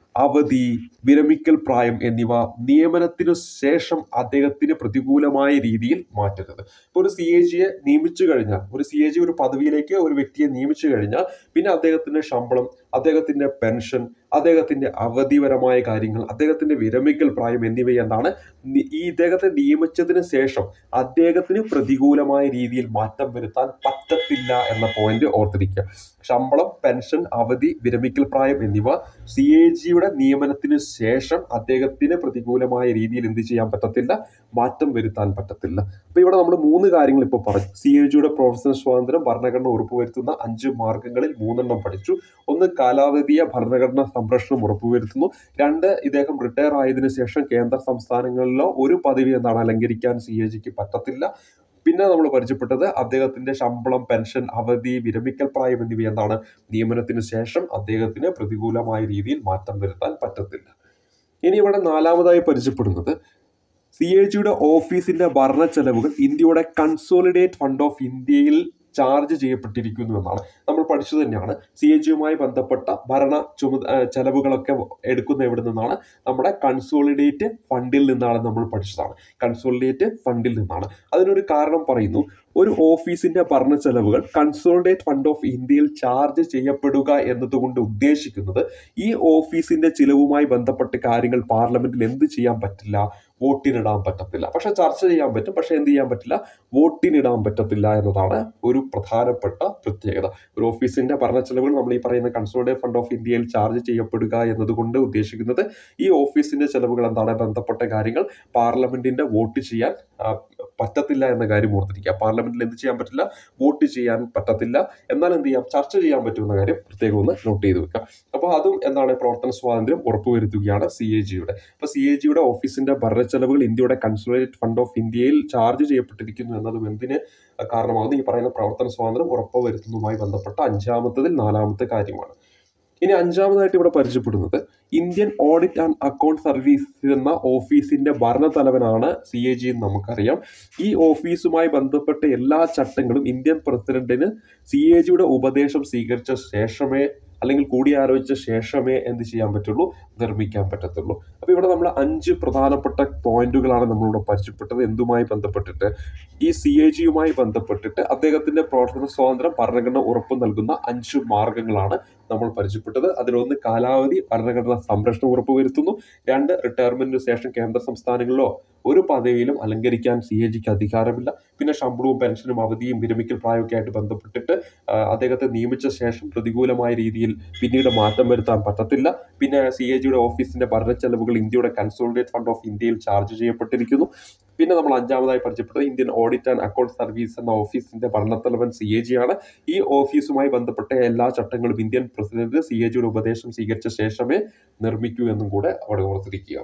S1: അവധി വിരമിക്കൽ പ്രായം എന്നിവ നിയമനത്തിനു ശേഷം അദ്ദേഹത്തിന് പ്രതികൂലമായ രീതിയിൽ മാറ്റരുത് ഇപ്പോൾ ഒരു സി എ ജിയെ നിയമിച്ചു കഴിഞ്ഞാൽ ഒരു സി എ ജി ഒരു പദവിയിലേക്ക് ഒരു വ്യക്തിയെ നിയമിച്ചു കഴിഞ്ഞാൽ പിന്നെ അദ്ദേഹത്തിന്റെ ശമ്പളം അദ്ദേഹത്തിന്റെ പെൻഷൻ അദ്ദേഹത്തിന്റെ അവധിപരമായ കാര്യങ്ങൾ അദ്ദേഹത്തിന്റെ വിരമിക്കൽ പ്രായം എന്നിവ എന്താണ് നി- ഈ ഇദ്ദേഹത്തെ നിയമിച്ചതിന് ശേഷം അദ്ദേഹത്തിന് പ്രതികൂലമായ രീതിയിൽ മാറ്റം വരുത്താൻ പറ്റത്തില്ല എന്ന പോയിന്റ് ഓർത്തിരിക്കുക ശമ്പളം പെൻഷൻ അവധി വിരമിക്കൽ പ്രായം എന്നിവ സി എ ജിയുടെ നിയമനത്തിന് ശേഷം അദ്ദേഹത്തിന് പ്രതികൂലമായ രീതിയിൽ എന്ത് ചെയ്യാൻ പറ്റത്തില്ല മാറ്റം വരുത്താൻ പറ്റത്തില്ല അപ്പൊ ഇവിടെ നമ്മൾ മൂന്ന് കാര്യങ്ങൾ ഇപ്പോൾ പറഞ്ഞു സി എ ജിയുടെ പ്രൊഫഷണൽ സ്വാതന്ത്ര്യം ഭരണഘടന ഉറപ്പുവരുത്തുന്ന അഞ്ച് മാർഗങ്ങളിൽ മൂന്നെണ്ണം പഠിച്ചു ഒന്ന് കാലാവധിയ ഭരണഘടന സംരക്ഷണം ഉറപ്പുവരുത്തുന്നു രണ്ട് ഇദ്ദേഹം റിട്ടയർ ആയതിനു ശേഷം കേന്ദ്ര സംസ്ഥാനങ്ങളിലോ ഒരു പദവി എന്താണ് അലങ്കരിക്കാൻ സി എ ജിക്ക് പറ്റത്തില്ല പിന്നെ നമ്മൾ പരിചയപ്പെട്ടത് അദ്ദേഹത്തിന്റെ ശമ്പളം പെൻഷൻ അവധി വിരമിക്കൽ പ്രായം എന്നിവ എന്താണ് നിയമനത്തിന് ശേഷം അദ്ദേഹത്തിന് പ്രതികൂലമായ രീതിയിൽ മാറ്റം വരുത്താൻ പറ്റത്തില്ല ഇനി ഇവിടെ നാലാമതായി പരിചയപ്പെടുന്നത് സി എ ജിയുടെ ഓഫീസിന്റെ ഭരണ ചെലവുകൾ ഇന്ത്യയുടെ കൺസോളിഡേറ്റ് ഫണ്ട് ഓഫ് ഇന്ത്യയിൽ ചാർജ് ചെയ്യപ്പെട്ടിരിക്കുന്നു എന്നാണ് നമ്മൾ പഠിച്ചു തന്നെയാണ് സി എ ജിയുമായി ബന്ധപ്പെട്ട ഭരണ ചുമ ആ, ചെലവുകളൊക്കെ എടുക്കുന്ന എവിടെ നിന്നാണ് നമ്മുടെ കൺസോളിഡേറ്റ് ഫണ്ടിൽ നിന്നാണ് നമ്മൾ പഠിച്ചതാണ് കൺസോളിഡേറ്റ് ഫണ്ടിൽ നിന്നാണ് അതിനൊരു കാരണം പറയുന്നു ഒരു ഓഫീസിന്റെ ഭരണ ചെലവുകൾ കൺസോളിഡേറ്റ് ഫണ്ട് ഓഫ് ഇന്ത്യയിൽ ചാർജ് ചെയ്യപ്പെടുക എന്നതുകൊണ്ട് ഉദ്ദേശിക്കുന്നത് ഈ ഓഫീസിന്റെ ചിലവുമായി ബന്ധപ്പെട്ട കാര്യങ്ങൾ പാർലമെന്റിൽ എന്ത് ചെയ്യാൻ പറ്റില്ല വോട്ടിനിടാൻ പറ്റത്തില്ല പക്ഷെ ചർച്ച ചെയ്യാൻ പറ്റും പക്ഷെ എന്ത് ചെയ്യാൻ പറ്റില്ല വോട്ടിനിടാൻ പറ്റത്തില്ല എന്നതാണ് ഒരു പ്രധാനപ്പെട്ട പ്രത്യേകത ഒരു ഓഫീസിന്റെ ഭരണ ചെലവുകൾ നമ്മൾ ഈ പറയുന്ന കൺസോളിഡേറ്റ് ഫണ്ട് ഓഫ് ഇന്ത്യയിൽ ചാർജ് ചെയ്യപ്പെടുക എന്നതുകൊണ്ട് ഉദ്ദേശിക്കുന്നത് ഈ ഓഫീസിന്റെ ചെലവുകൾ എന്താണ് ബന്ധപ്പെട്ട കാര്യങ്ങൾ പാർലമെന്റിന്റെ വോട്ട് ചെയ്യാൻ ആ, പറ്റത്തില്ല എന്ന കാര്യം ഓർത്തിരിക്കുക പാർലമെന്റിൽ എന്ത് ചെയ്യാൻ പറ്റില്ല വോട്ട് ചെയ്യാൻ പറ്റത്തില്ല എന്നാൽ എന്ത് ചെയ്യാം ചർച്ച ചെയ്യാൻ പറ്റുമെന്ന കാര്യം പ്രത്യേകം ഒന്ന് നോട്ട് ചെയ്ത് വെക്കാം അപ്പോൾ അതും എന്താണ് പ്രവർത്തന സ്വാതന്ത്ര്യം ഉറപ്പുവരുത്തുകയാണ് സി എ ജിയുടെ അപ്പോൾ സി എ ജിയുടെ ഓഫീസിന്റെ ഭരണ ചെലവുകൾ ഇന്ത്യയുടെ കൺസുലേറ്റ് ഫണ്ട് ഓഫ് ഇന്ത്യയിൽ ചാർജ് ചെയ്യപ്പെട്ടിരിക്കുന്നു എന്നതും എന്തിന് കാരണമാകുന്നു ഈ പറയുന്ന പ്രവർത്തന സ്വാതന്ത്ര്യം ഉറപ്പുവരുത്തുന്നതുമായി ബന്ധപ്പെട്ട അഞ്ചാമത്തതിൽ നാലാമത്തെ കാര്യമാണ് ഇനി അഞ്ചാമതായിട്ട് ഇവിടെ പരിചയപ്പെടുന്നത് Indian audit and account service എന്ന ഓഫീസിന്റെ ഭരണതലവനാണ് സി എ ജി എന്ന് നമുക്കറിയാം ഈ ഓഫീസുമായി ബന്ധപ്പെട്ട എല്ലാ ചട്ടങ്ങളും ഇന്ത്യൻ പ്രസിഡന്റിന് സി എ ജിയുടെ ഉപദേശം സ്വീകരിച്ച ശേഷമേ അല്ലെങ്കിൽ കൂടിയാലോചിച്ച ശേഷമേ എന്ത് ചെയ്യാൻ പറ്റുള്ളൂ നിർമ്മിക്കാൻ പറ്റത്തുള്ളൂ അപ്പൊ ഇവിടെ നമ്മൾ അഞ്ച് പ്രധാനപ്പെട്ട പോയിന്റുകളാണ് നമ്മളിവിടെ പരിചയപ്പെട്ടത് എന്തുമായി ബന്ധപ്പെട്ടിട്ട് ഈ സി എ ജിയുമായി ബന്ധപ്പെട്ടിട്ട് അദ്ദേഹത്തിന്റെ പ്രവർത്തന സ്വാതന്ത്ര്യം ഭരണഘടന ഉറപ്പു നൽകുന്ന അഞ്ച് മാർഗങ്ങളാണ് നമ്മൾ പരിചയപ്പെട്ടത് അതിലൊന്ന് കാലാവധി ഭരണഘടന സംരക്ഷണം ഉറപ്പുവരുത്തുന്നു രണ്ട് റിട്ടയർമെന്റിന് ശേഷം കേന്ദ്ര സംസ്ഥാനങ്ങളിലോ ഒരു പദവിയിലും അലങ്കരിക്കാൻ സി എ ജിക്ക് അധികാരമില്ല പിന്നെ ശമ്പളവും പെൻഷനും അവധിയും വിരമിക്കൽ പ്രായമൊക്കെ ആയിട്ട് ബന്ധപ്പെട്ടിട്ട് ആ, അദ്ദേഹത്തെ നിയമിച്ച ശേഷം പ്രതികൂലമായ രീതിയിൽ പിന്നീട് മാറ്റം വരുത്താൻ പറ്റത്തില്ല പിന്നെ സി എ ജിയുടെ ഓഫീസിന്റെ ഭരണ ചെലവുകൾ ഇന്ത്യയുടെ കൺസോളിഡേറ്റ് ഫണ്ട് ഓഫ് ഇന്ത്യയിൽ ചാർജ് ചെയ്യപ്പെട്ടിരിക്കുന്നു പിന്നെ നമ്മൾ അഞ്ചാമതായി പരിചയപ്പെട്ടത് Indian audit and account service എന്ന ഓഫീസിന്റെ ഭരണത്തലവൻ സി എ ജി ആണ് ഈ ഓഫീസുമായി ബന്ധപ്പെട്ട എല്ലാ ചട്ടങ്ങളും ഇന്ത്യൻ പ്രസിഡന്റ് സി എ ജിയുടെ ഉപദേശം സ്വീകരിച്ച ശേഷമേ നിർമ്മിക്കൂ എന്നും കൂടെ അവിടെ ഓർത്തിരിക്കുക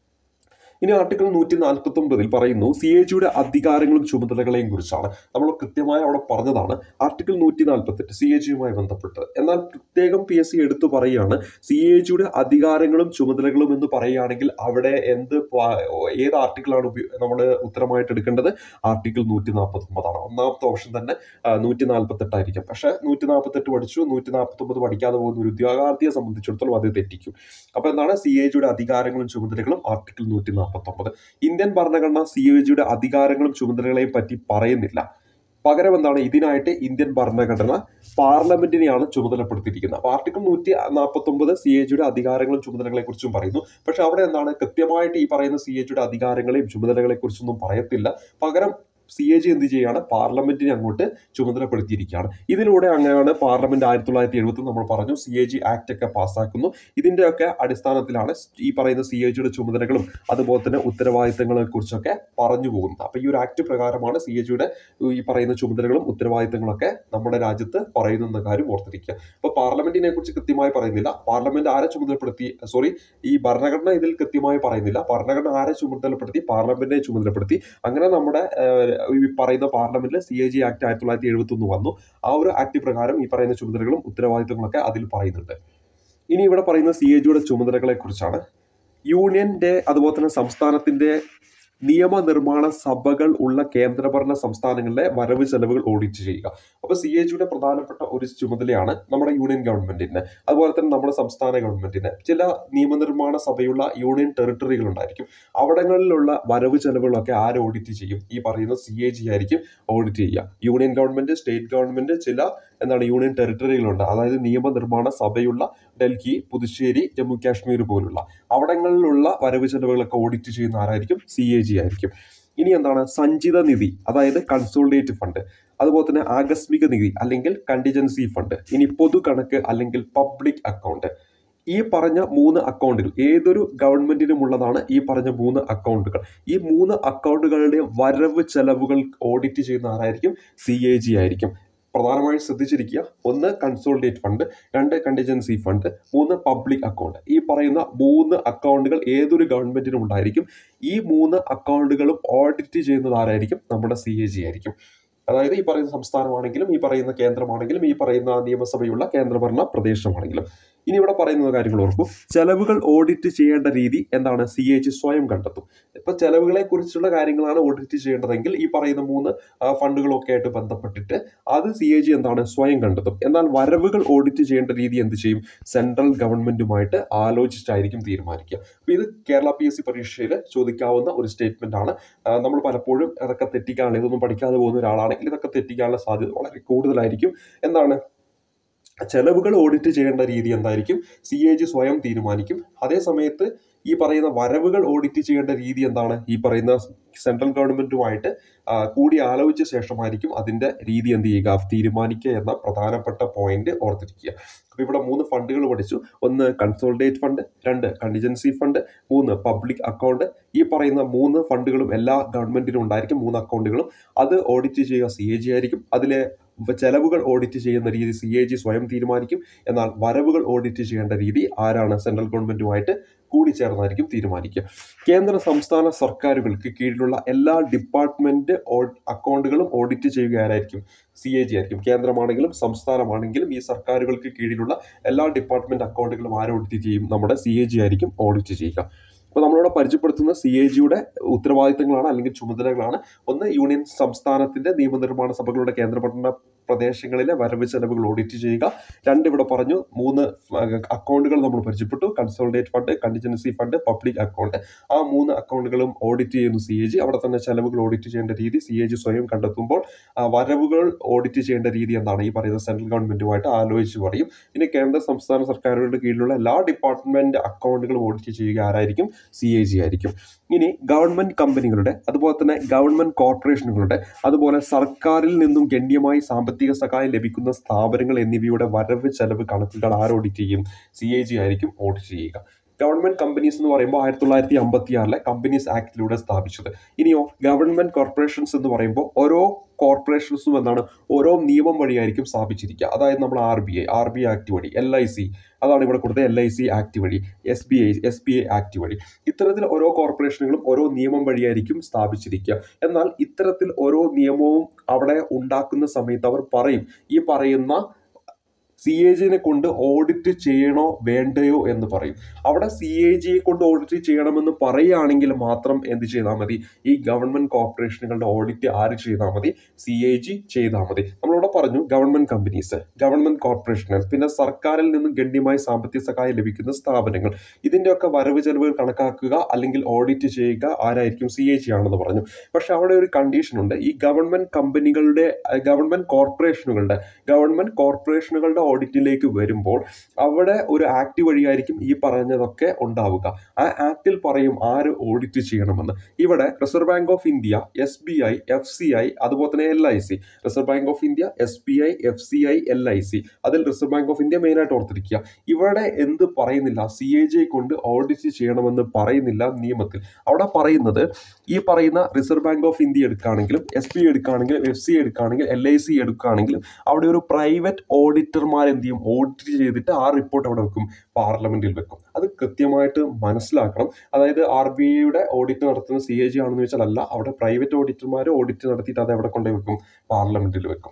S1: ഇനി ആർട്ടിക്കിൾ നൂറ്റി നാൽപ്പത്തി ഒമ്പതിൽ പറയുന്നു സി എ ജിയുടെ അധികാരങ്ങളും ചുമതലകളെയും കുറിച്ചാണ് നമ്മൾ കൃത്യമായി അവിടെ പറഞ്ഞതാണ് ആർട്ടിക്കിൾ നൂറ്റി നാൽപ്പത്തെട്ട് സി എ ജിയുമായി ബന്ധപ്പെട്ട് എന്നാൽ പ്രത്യേകം പി എസ് സി എടുത്തു പറയുകയാണ് സി എ ജിയുടെ അധികാരങ്ങളും ചുമതലകളും എന്ന് പറയുകയാണെങ്കിൽ അവിടെ എന്ത് പ- ഏത് ആർട്ടിക്കിളാണ് നമ്മൾ ഉത്തരമായിട്ട് എടുക്കേണ്ടത് ആർട്ടിക്കിൾ നൂറ്റി നാൽപ്പത്തി ഒമ്പതാണ് ഒന്നാമത്തെ ഓപ്ഷൻ തന്നെ നൂറ്റി നാൽപ്പത്തെട്ടായിരിക്കും പക്ഷേ നൂറ്റി നാൽപ്പത്തെട്ട് പഠിച്ചു നൂറ്റി നാൽപ്പത്തി ഒമ്പത് പഠിക്കാതെ പോകുന്ന ഒരു ഉദ്യോഗാർത്ഥിയെ സംബന്ധിച്ചിടത്തോളം അത് തെറ്റിക്കും അപ്പൊ എന്താണ് സി എ ജിയുടെ അധികാരങ്ങളും ചുമതലകളും ആർട്ടിക്കിൾ നൂറ്റി നാൽപ്പത്തി ഒമ്പത് ഇന്ത്യൻ ഭരണഘടന സി എ ജിയുടെ അധികാരങ്ങളും ചുമതലകളെയും പറ്റി പറയുന്നില്ല പകരം എന്താണ് ഇതിനായിട്ട് ഇന്ത്യൻ ഭരണഘടന പാർലമെന്റിനെയാണ് ചുമതലപ്പെടുത്തിയിരിക്കുന്നത് അപ്പൊ ആർട്ടിക്കിൾ നൂറ്റി നാൽപ്പത്തി ഒമ്പത് സി എ ജിയുടെ അധികാരങ്ങളും ചുമതലകളെ കുറിച്ചും പറയുന്നു പക്ഷെ അവിടെ എന്താണ് കൃത്യമായിട്ട് ഈ പറയുന്ന സി എ ജിയുടെ അധികാരങ്ങളെയും ചുമതലകളെ കുറിച്ചൊന്നും പറയത്തില്ല പകരം സി എ ജി എന്ത് ചെയ്യുകയാണ് പാർലമെന്റിനെ അങ്ങോട്ട് ചുമതലപ്പെടുത്തിയിരിക്കുകയാണ് ഇതിലൂടെ അങ്ങനെയാണ് പാർലമെന്റ് ആയിരത്തി തൊള്ളായിരത്തി എഴുപത്തി നമ്മൾ പറഞ്ഞു സി എ ജി ആക്ട് ഒക്കെ പാസ്സാക്കുന്നു ഇതിന്റെയൊക്കെ അടിസ്ഥാനത്തിലാണ് ഈ പറയുന്ന സി എ ജിയുടെ ചുമതലകളും അതുപോലെ തന്നെ ഉത്തരവാദിത്തങ്ങളെ കുറിച്ചൊക്കെ പറഞ്ഞു പോകുന്നത് അപ്പൊ ഈ ഒരു ആക്ട് പ്രകാരമാണ് സി എ ജിയുടെ ഈ പറയുന്ന ചുമതലകളും ഉത്തരവാദിത്തങ്ങളൊക്കെ നമ്മുടെ രാജ്യത്ത് പറയുന്ന കാര്യം ഓർത്തിരിക്കുക അപ്പൊ പാർലമെന്റിനെ കുറിച്ച് കൃത്യമായി പറയുന്നില്ല പാർലമെന്റ് ആരെ ചുമതലപ്പെടുത്തി സോറി ഈ ഭരണഘടന ഇതിൽ കൃത്യമായി പറയുന്നില്ല ഭരണഘടന ആരെ ചുമതലപ്പെടുത്തി പാർലമെന്റിനെ ചുമതലപ്പെടുത്തി അങ്ങനെ നമ്മുടെ ഏഹ്, ഈ പറയുന്ന പാർലമെന്റിൽ സി എ ജി ആക്ട് ആയിരത്തി തൊള്ളായിരത്തി എഴുപത്തി ഒന്ന് വന്നു ആ ഒരു ആക്ട് പ്രകാരം ഈ പറയുന്ന ചുമതലകളും ഉത്തരവാദിത്തങ്ങളൊക്കെ അതിൽ പറയുന്നുണ്ട് ഇനി ഇവിടെ പറയുന്ന സി എ ജിയുടെ ചുമതലകളെ കുറിച്ചാണ് യൂണിയന്റെ അതുപോലെ തന്നെ സംസ്ഥാനത്തിന്റെ നിയമനിർമ്മാണ സഭകൾ ഉള്ള കേന്ദ്രഭരണ സംസ്ഥാനങ്ങളിലെ വരവ് ചെലവുകൾ ഓഡിറ്റ് ചെയ്യുക അപ്പോൾ സി എ ജിയുടെ പ്രധാനപ്പെട്ട ഒരു ചുമതലയാണ് നമ്മുടെ യൂണിയൻ ഗവൺമെന്റിന് അതുപോലെ തന്നെ നമ്മുടെ സംസ്ഥാന ഗവൺമെന്റിന് ചില നിയമനിർമ്മാണ സഭയുള്ള യൂണിയൻ ടെറിട്ടറികൾ ഉണ്ടായിരിക്കും അവിടങ്ങളിലുള്ള വരവ് ചെലവുകളൊക്കെ ആര് ഓഡിറ്റ് ചെയ്യും ഈ പറയുന്ന സി എ ജി ആയിരിക്കും ഓഡിറ്റ് ചെയ്യുക യൂണിയൻ ഗവൺമെന്റ് സ്റ്റേറ്റ് ഗവൺമെന്റ് ചില എന്താണ് യൂണിയൻ ടെറിട്ടറികളുണ്ട് അതായത് നിയമനിർമ്മാണ സഭയുള്ള ഡൽഹി പുതുച്ചേരി ജമ്മു കാശ്മീർ പോലുള്ള അവിടങ്ങളിലുള്ള വരവ് ചെലവുകളൊക്കെ ഓഡിറ്റ് ചെയ്യുന്ന ആരായിരിക്കും സി എ ജി ആയിരിക്കും ഇനി എന്താണ് സഞ്ചിത നിധി അതായത് കൺസോൾഡേറ്റ് ഫണ്ട് അതുപോലെ തന്നെ ആകസ്മിക നിധി അല്ലെങ്കിൽ കണ്ടിജൻസി ഫണ്ട് ഇനി പൊതു കണക്ക് അല്ലെങ്കിൽ പബ്ലിക് അക്കൗണ്ട് ഈ പറഞ്ഞ മൂന്ന് അക്കൗണ്ടുകൾ ഏതൊരു ഗവൺമെന്റിനും ഉള്ളതാണ് ഈ പറഞ്ഞ മൂന്ന് അക്കൗണ്ടുകൾ ഈ മൂന്ന് അക്കൗണ്ടുകളുടെ വരവ് ചെലവുകൾ ഓഡിറ്റ് ചെയ്യുന്ന ആരായിരിക്കും സി എ ജി ആയിരിക്കും പ്രധാനമായും ശ്രദ്ധിച്ചിരിക്കുക ഒന്ന് കൺസോൾഡേറ്റ് ഫണ്ട് രണ്ട് കണ്ടിജൻസി ഫണ്ട് മൂന്ന് പബ്ലിക് അക്കൗണ്ട് ഈ പറയുന്ന മൂന്ന് അക്കൗണ്ടുകൾ ഏതൊരു ഗവൺമെന്റിനും ഉണ്ടായിരിക്കും ഈ മൂന്ന് അക്കൗണ്ടുകളും ഓഡിറ്റ് ചെയ്യുന്നത് ആരായിരിക്കും നമ്മുടെ സി എ ജി ആയിരിക്കും അതായത് ഈ പറയുന്ന സംസ്ഥാനമാണെങ്കിലും ഈ പറയുന്ന കേന്ദ്രമാണെങ്കിലും ഈ പറയുന്ന നിയമസഭയുള്ള കേന്ദ്രഭരണ പ്രദേശമാണെങ്കിലും ഇനി ഇവിടെ പറയുന്ന കാര്യങ്ങൾ ഓർക്കൂ ചെലവുകൾ ഓഡിറ്റ് ചെയ്യേണ്ട രീതി എന്താണ് സി എച്ച് സ്വയം കണ്ടെത്തും ഇപ്പൊ ചെലവുകളെ കുറിച്ചുള്ള കാര്യങ്ങളാണ് ഓഡിറ്റ് ചെയ്യേണ്ടതെങ്കിൽ ഈ പറയുന്ന മൂന്ന് ആ, ഫണ്ടുകളൊക്കെ ആയിട്ട് ബന്ധപ്പെട്ടിട്ട് അത് സി എ ജി എന്താണ് സ്വയം കണ്ടെത്തും എന്നാൽ വരവുകൾ ഓഡിറ്റ് ചെയ്യേണ്ട രീതി എന്ത് ചെയ്യും സെൻട്രൽ ഗവൺമെന്റുമായിട്ട് ആലോചിച്ചിട്ടായിരിക്കും തീരുമാനിക്കുക അപ്പൊ ഇത് കേരള പി എസ് സി പരീക്ഷയിൽ ചോദിക്കാവുന്ന ഒരു സ്റ്റേറ്റ്മെന്റ് ആണ് ആ, നമ്മൾ പലപ്പോഴും അതൊക്കെ തെറ്റിക്കാനുള്ള ഇതൊന്നും പഠിക്കാതെ പോകുന്ന ഒരാളാണെങ്കിൽ ഇതൊക്കെ തെറ്റിക്കാനുള്ള സാധ്യത വളരെ കൂടുതലായിരിക്കും എന്താണ് ചെലവുകൾ ഓഡിറ്റ് ചെയ്യേണ്ട രീതി എന്തായിരിക്കും സി എ ജി സ്വയം തീരുമാനിക്കും അതേ സമയത്ത് ഈ പറയുന്ന വരവുകൾ ഓഡിറ്റ് ചെയ്യേണ്ട രീതി എന്താണ് ഈ പറയുന്ന സെൻട്രൽ ഗവൺമെന്റുമായിട്ട് ആ, കൂടി ആലോചിച്ച ശേഷമായിരിക്കും അതിന്റെ രീതി എന്ത് ചെയ്യുക തീരുമാനിക്കുക എന്ന പ്രധാനപ്പെട്ട പോയിന്റ് ഓർത്തിരിക്കുക അപ്പോൾ ഇവിടെ മൂന്ന് ഫണ്ടുകൾ പഠിച്ചു ഒന്ന് കൺസോൾഡേറ്റ് ഫണ്ട് രണ്ട് കണ്ടിജൻസി ഫണ്ട് മൂന്ന് പബ്ലിക് അക്കൗണ്ട് ഈ പറയുന്ന മൂന്ന് ഫണ്ടുകളും എല്ലാ ഗവൺമെന്റിനും ഉണ്ടായിരിക്കും മൂന്ന് അക്കൗണ്ടുകളും അത് ഓഡിറ്റ് ചെയ്യുക സി എ ജി ആയിരിക്കും അതിലെ ചെലവുകൾ ഓഡിറ്റ് ചെയ്യുന്ന രീതി സി എ ജി സ്വയം തീരുമാനിക്കും എന്നാൽ വരവുകൾ ഓഡിറ്റ് ചെയ്യേണ്ട രീതി ആരാണ് സെൻട്രൽ ഗവൺമെന്റുമായിട്ട് കൂടിച്ചേർന്നായിരിക്കും തീരുമാനിക്കുക കേന്ദ്ര സംസ്ഥാന സർക്കാരുകൾക്ക് കീഴിലുള്ള എല്ലാ ഡിപ്പാർട്ട്മെന്റ് അക്കൗണ്ടുകളും ഓഡിറ്റ് ചെയ്യുക ആരായിരിക്കും സി എ ജി ആയിരിക്കും കേന്ദ്രമാണെങ്കിലും സംസ്ഥാനമാണെങ്കിലും ഈ സർക്കാരുകൾക്ക് കീഴിലുള്ള എല്ലാ ഡിപ്പാർട്ട്മെന്റ് അക്കൗണ്ടുകളും ആര് ഓഡിറ്റ് ചെയ്യും നമ്മുടെ സി എ ജി ആയിരിക്കും ഓഡിറ്റ് ചെയ്യുക അപ്പോൾ നമ്മളിവിടെ പരിചയപ്പെടുത്തുന്ന സി എ ജിയുടെ ഉത്തരവാദിത്തങ്ങളാണ് അല്ലെങ്കിൽ ചുമതലകളാണ് ഒന്ന് യൂണിയൻ സംസ്ഥാനത്തിന്റെ നിയമനിർമ്മാണ സഭകളുടെ കേന്ദ്രഭരണ പ്രദേശങ്ങളിലെ വരവ് ചെലവുകൾ ഓഡിറ്റ് ചെയ്യുക രണ്ട് ഇവിടെ പറഞ്ഞു മൂന്ന് അക്കൗണ്ടുകൾ നമ്മൾ പരിചയപ്പെട്ടു consolidate fund contingency fund public account ആ മൂന്ന് അക്കൗണ്ടുകളും ഓഡിറ്റ് ചെയ്യുന്നു സി എ ജി അവിടെ തന്നെ ചെലവുകൾ ഓഡിറ്റ് ചെയ്യേണ്ട രീതി സി എ ജി സ്വയം കണ്ടെത്തുമ്പോൾ ആ, വരവുകൾ ഓഡിറ്റ് ചെയ്യേണ്ട രീതി എന്താണ് ഈ പറയുന്ന സെൻട്രൽ ഗവൺമെന്റുമായിട്ട് ആലോചിച്ച് പറയും ഇനി കേന്ദ്ര സംസ്ഥാന സർക്കാരുകളുടെ കീഴിലുള്ള എല്ലാ ഡിപ്പാർട്ട്മെന്റ് അക്കൗണ്ടുകളും ഓഡിറ്റ് ചെയ്യുക ആരായിരിക്കും സി എ ജി ആയിരിക്കും ഇനി ഗവൺമെന്റ് കമ്പനികളുടെ അതുപോലെ തന്നെ ഗവൺമെന്റ് കോർപ്പറേഷനുകളുടെ അതുപോലെ സർക്കാരിൽ നിന്നും ഗണ്യമായി സാമ്പത്തിക സഹായം ലഭിക്കുന്ന സ്ഥാപനങ്ങൾ എന്നിവയുടെ വരവ് ചെലവ് കണക്കുകൾ ആര് ഓഡിറ്റ് ചെയ്യും സി എ ജി ആയിരിക്കും ഓഡിറ്റ് ചെയ്യുക ഗവൺമെന്റ് കമ്പനീസ് എന്ന് പറയുമ്പോൾ ആയിരത്തി തൊള്ളായിരത്തി അമ്പത്തി ആറിലെ കമ്പനീസ് ആക്ടിലൂടെ സ്ഥാപിച്ചത് ഇനിയോ ഗവൺമെന്റ് കോർപ്പറേഷൻസ് എന്ന് പറയുമ്പോൾ ഓരോ കോർപ്പറേഷൻസും എന്താണ് ഓരോ നിയമം വഴിയായിരിക്കും സ്ഥാപിച്ചിരിക്കുക അതായത് നമ്മൾ R B I R B I act വഴി എൽ ഐ സി അതാണ് ഇവിടെ കൊടുത്തത് എൽ ഐ സി ആക്ട് വഴി S B I S B I act വഴി ഇത്തരത്തിൽ ഓരോ കോർപ്പറേഷനുകളും ഓരോ നിയമം വഴിയായിരിക്കും സ്ഥാപിച്ചിരിക്കുക എന്നാൽ ഇത്തരത്തിൽ ഓരോ നിയമവും അവിടെ ഉണ്ടാക്കുന്ന സമയത്ത് അവർ പറയും ഈ പറയുന്ന സി എ ജിനെ കൊണ്ട് ഓഡിറ്റ് ചെയ്യണോ വേണ്ടയോ എന്ന് പറയും അവിടെ സി എ ജിയെ കൊണ്ട് ഓഡിറ്റ് ചെയ്യണമെന്ന് പറയുകയാണെങ്കിൽ മാത്രം എന്ത് ചെയ്താൽ മതി ഈ ഗവൺമെന്റ് കോർപ്പറേഷനുകളുടെ ഓഡിറ്റ് ആര് ചെയ്താൽ മതി സി എ ജി ചെയ്താൽ മതി നമ്മളിവിടെ പറഞ്ഞു ഗവൺമെന്റ് കമ്പനീസ് ഗവൺമെന്റ് കോർപ്പറേഷനുകൾ പിന്നെ സർക്കാരിൽ നിന്നും ഗണ്യമായി സാമ്പത്തിക സഹായം ലഭിക്കുന്ന സ്ഥാപനങ്ങൾ ഇതിന്റെയൊക്കെ വരവ് ചെലവുകൾ കണക്കാക്കുക അല്ലെങ്കിൽ ഓഡിറ്റ് ചെയ്യുക ആരായിരിക്കും സി എ ജി ആണെന്ന് പറഞ്ഞു പക്ഷെ അവിടെ ഒരു കണ്ടീഷൻ ഉണ്ട് ഈ ഗവൺമെന്റ് കമ്പനികളുടെ ഗവൺമെന്റ് കോർപ്പറേഷനുകളുടെ ഗവൺമെന്റ് കോർപ്പറേഷനുകളുടെ ഓഡിറ്റിലേക്ക് വരുമ്പോൾ അവിടെ ഒരു ആക്ട് വഴിയായിരിക്കും ഈ പറഞ്ഞതൊക്കെ ഉണ്ടാവുക ആ ആക്ടിൽ പറയും ആര് ഓഡിറ്റ് ചെയ്യണമെന്ന് ഇവിടെ reserve bank of India S B I F C I അതുപോലെ തന്നെ L I C reserve bank of India S B I F C I L I C അതിൽ റിസർവ് ബാങ്ക് ഓഫ് ഇന്ത്യ മെയിനായിട്ട് ഓർത്തിരിക്കുക ഇവിടെ എന്ത് പറയുന്നില്ല സി എ ജെ കൊണ്ട് audit ചെയ്യണമെന്ന് പറയുന്നില്ല നിയമത്തിൽ അവിടെ പറയുന്നത് ഈ പറയുന്ന റിസർവ് ബാങ്ക് ഓഫ് ഇന്ത്യ എടുക്കുകയാണെങ്കിലും എസ് ബി ഐ എടുക്കുകയാണെങ്കിലും എഫ് സി എടുക്കുകയാണെങ്കിൽ എൽ ഐ സി എടുക്കുകയാണെങ്കിലും അവിടെ ഒരു പ്രൈവറ്റ് ഓഡിറ്റർമാർ എന്ത് ചെയ്യും ഓഡിറ്റ് ചെയ്തിട്ട് ആ റിപ്പോർട്ട് അവിടെ വെക്കും പാർലമെന്റിൽ വെക്കും അത് കൃത്യമായിട്ട് മനസ്സിലാക്കണം അതായത് ആർ ബി ഐയുടെ ഓഡിറ്റ് നടത്തുന്ന സി എ ജി ആണെന്ന് വെച്ചാൽ അല്ല അവിടെ പ്രൈവറ്റ് ഓഡിറ്റർമാർ ഓഡിറ്റ് നടത്തിയിട്ട് അത് എവിടെ കൊണ്ടുപോയി വെക്കും പാർലമെന്റിൽ വെക്കും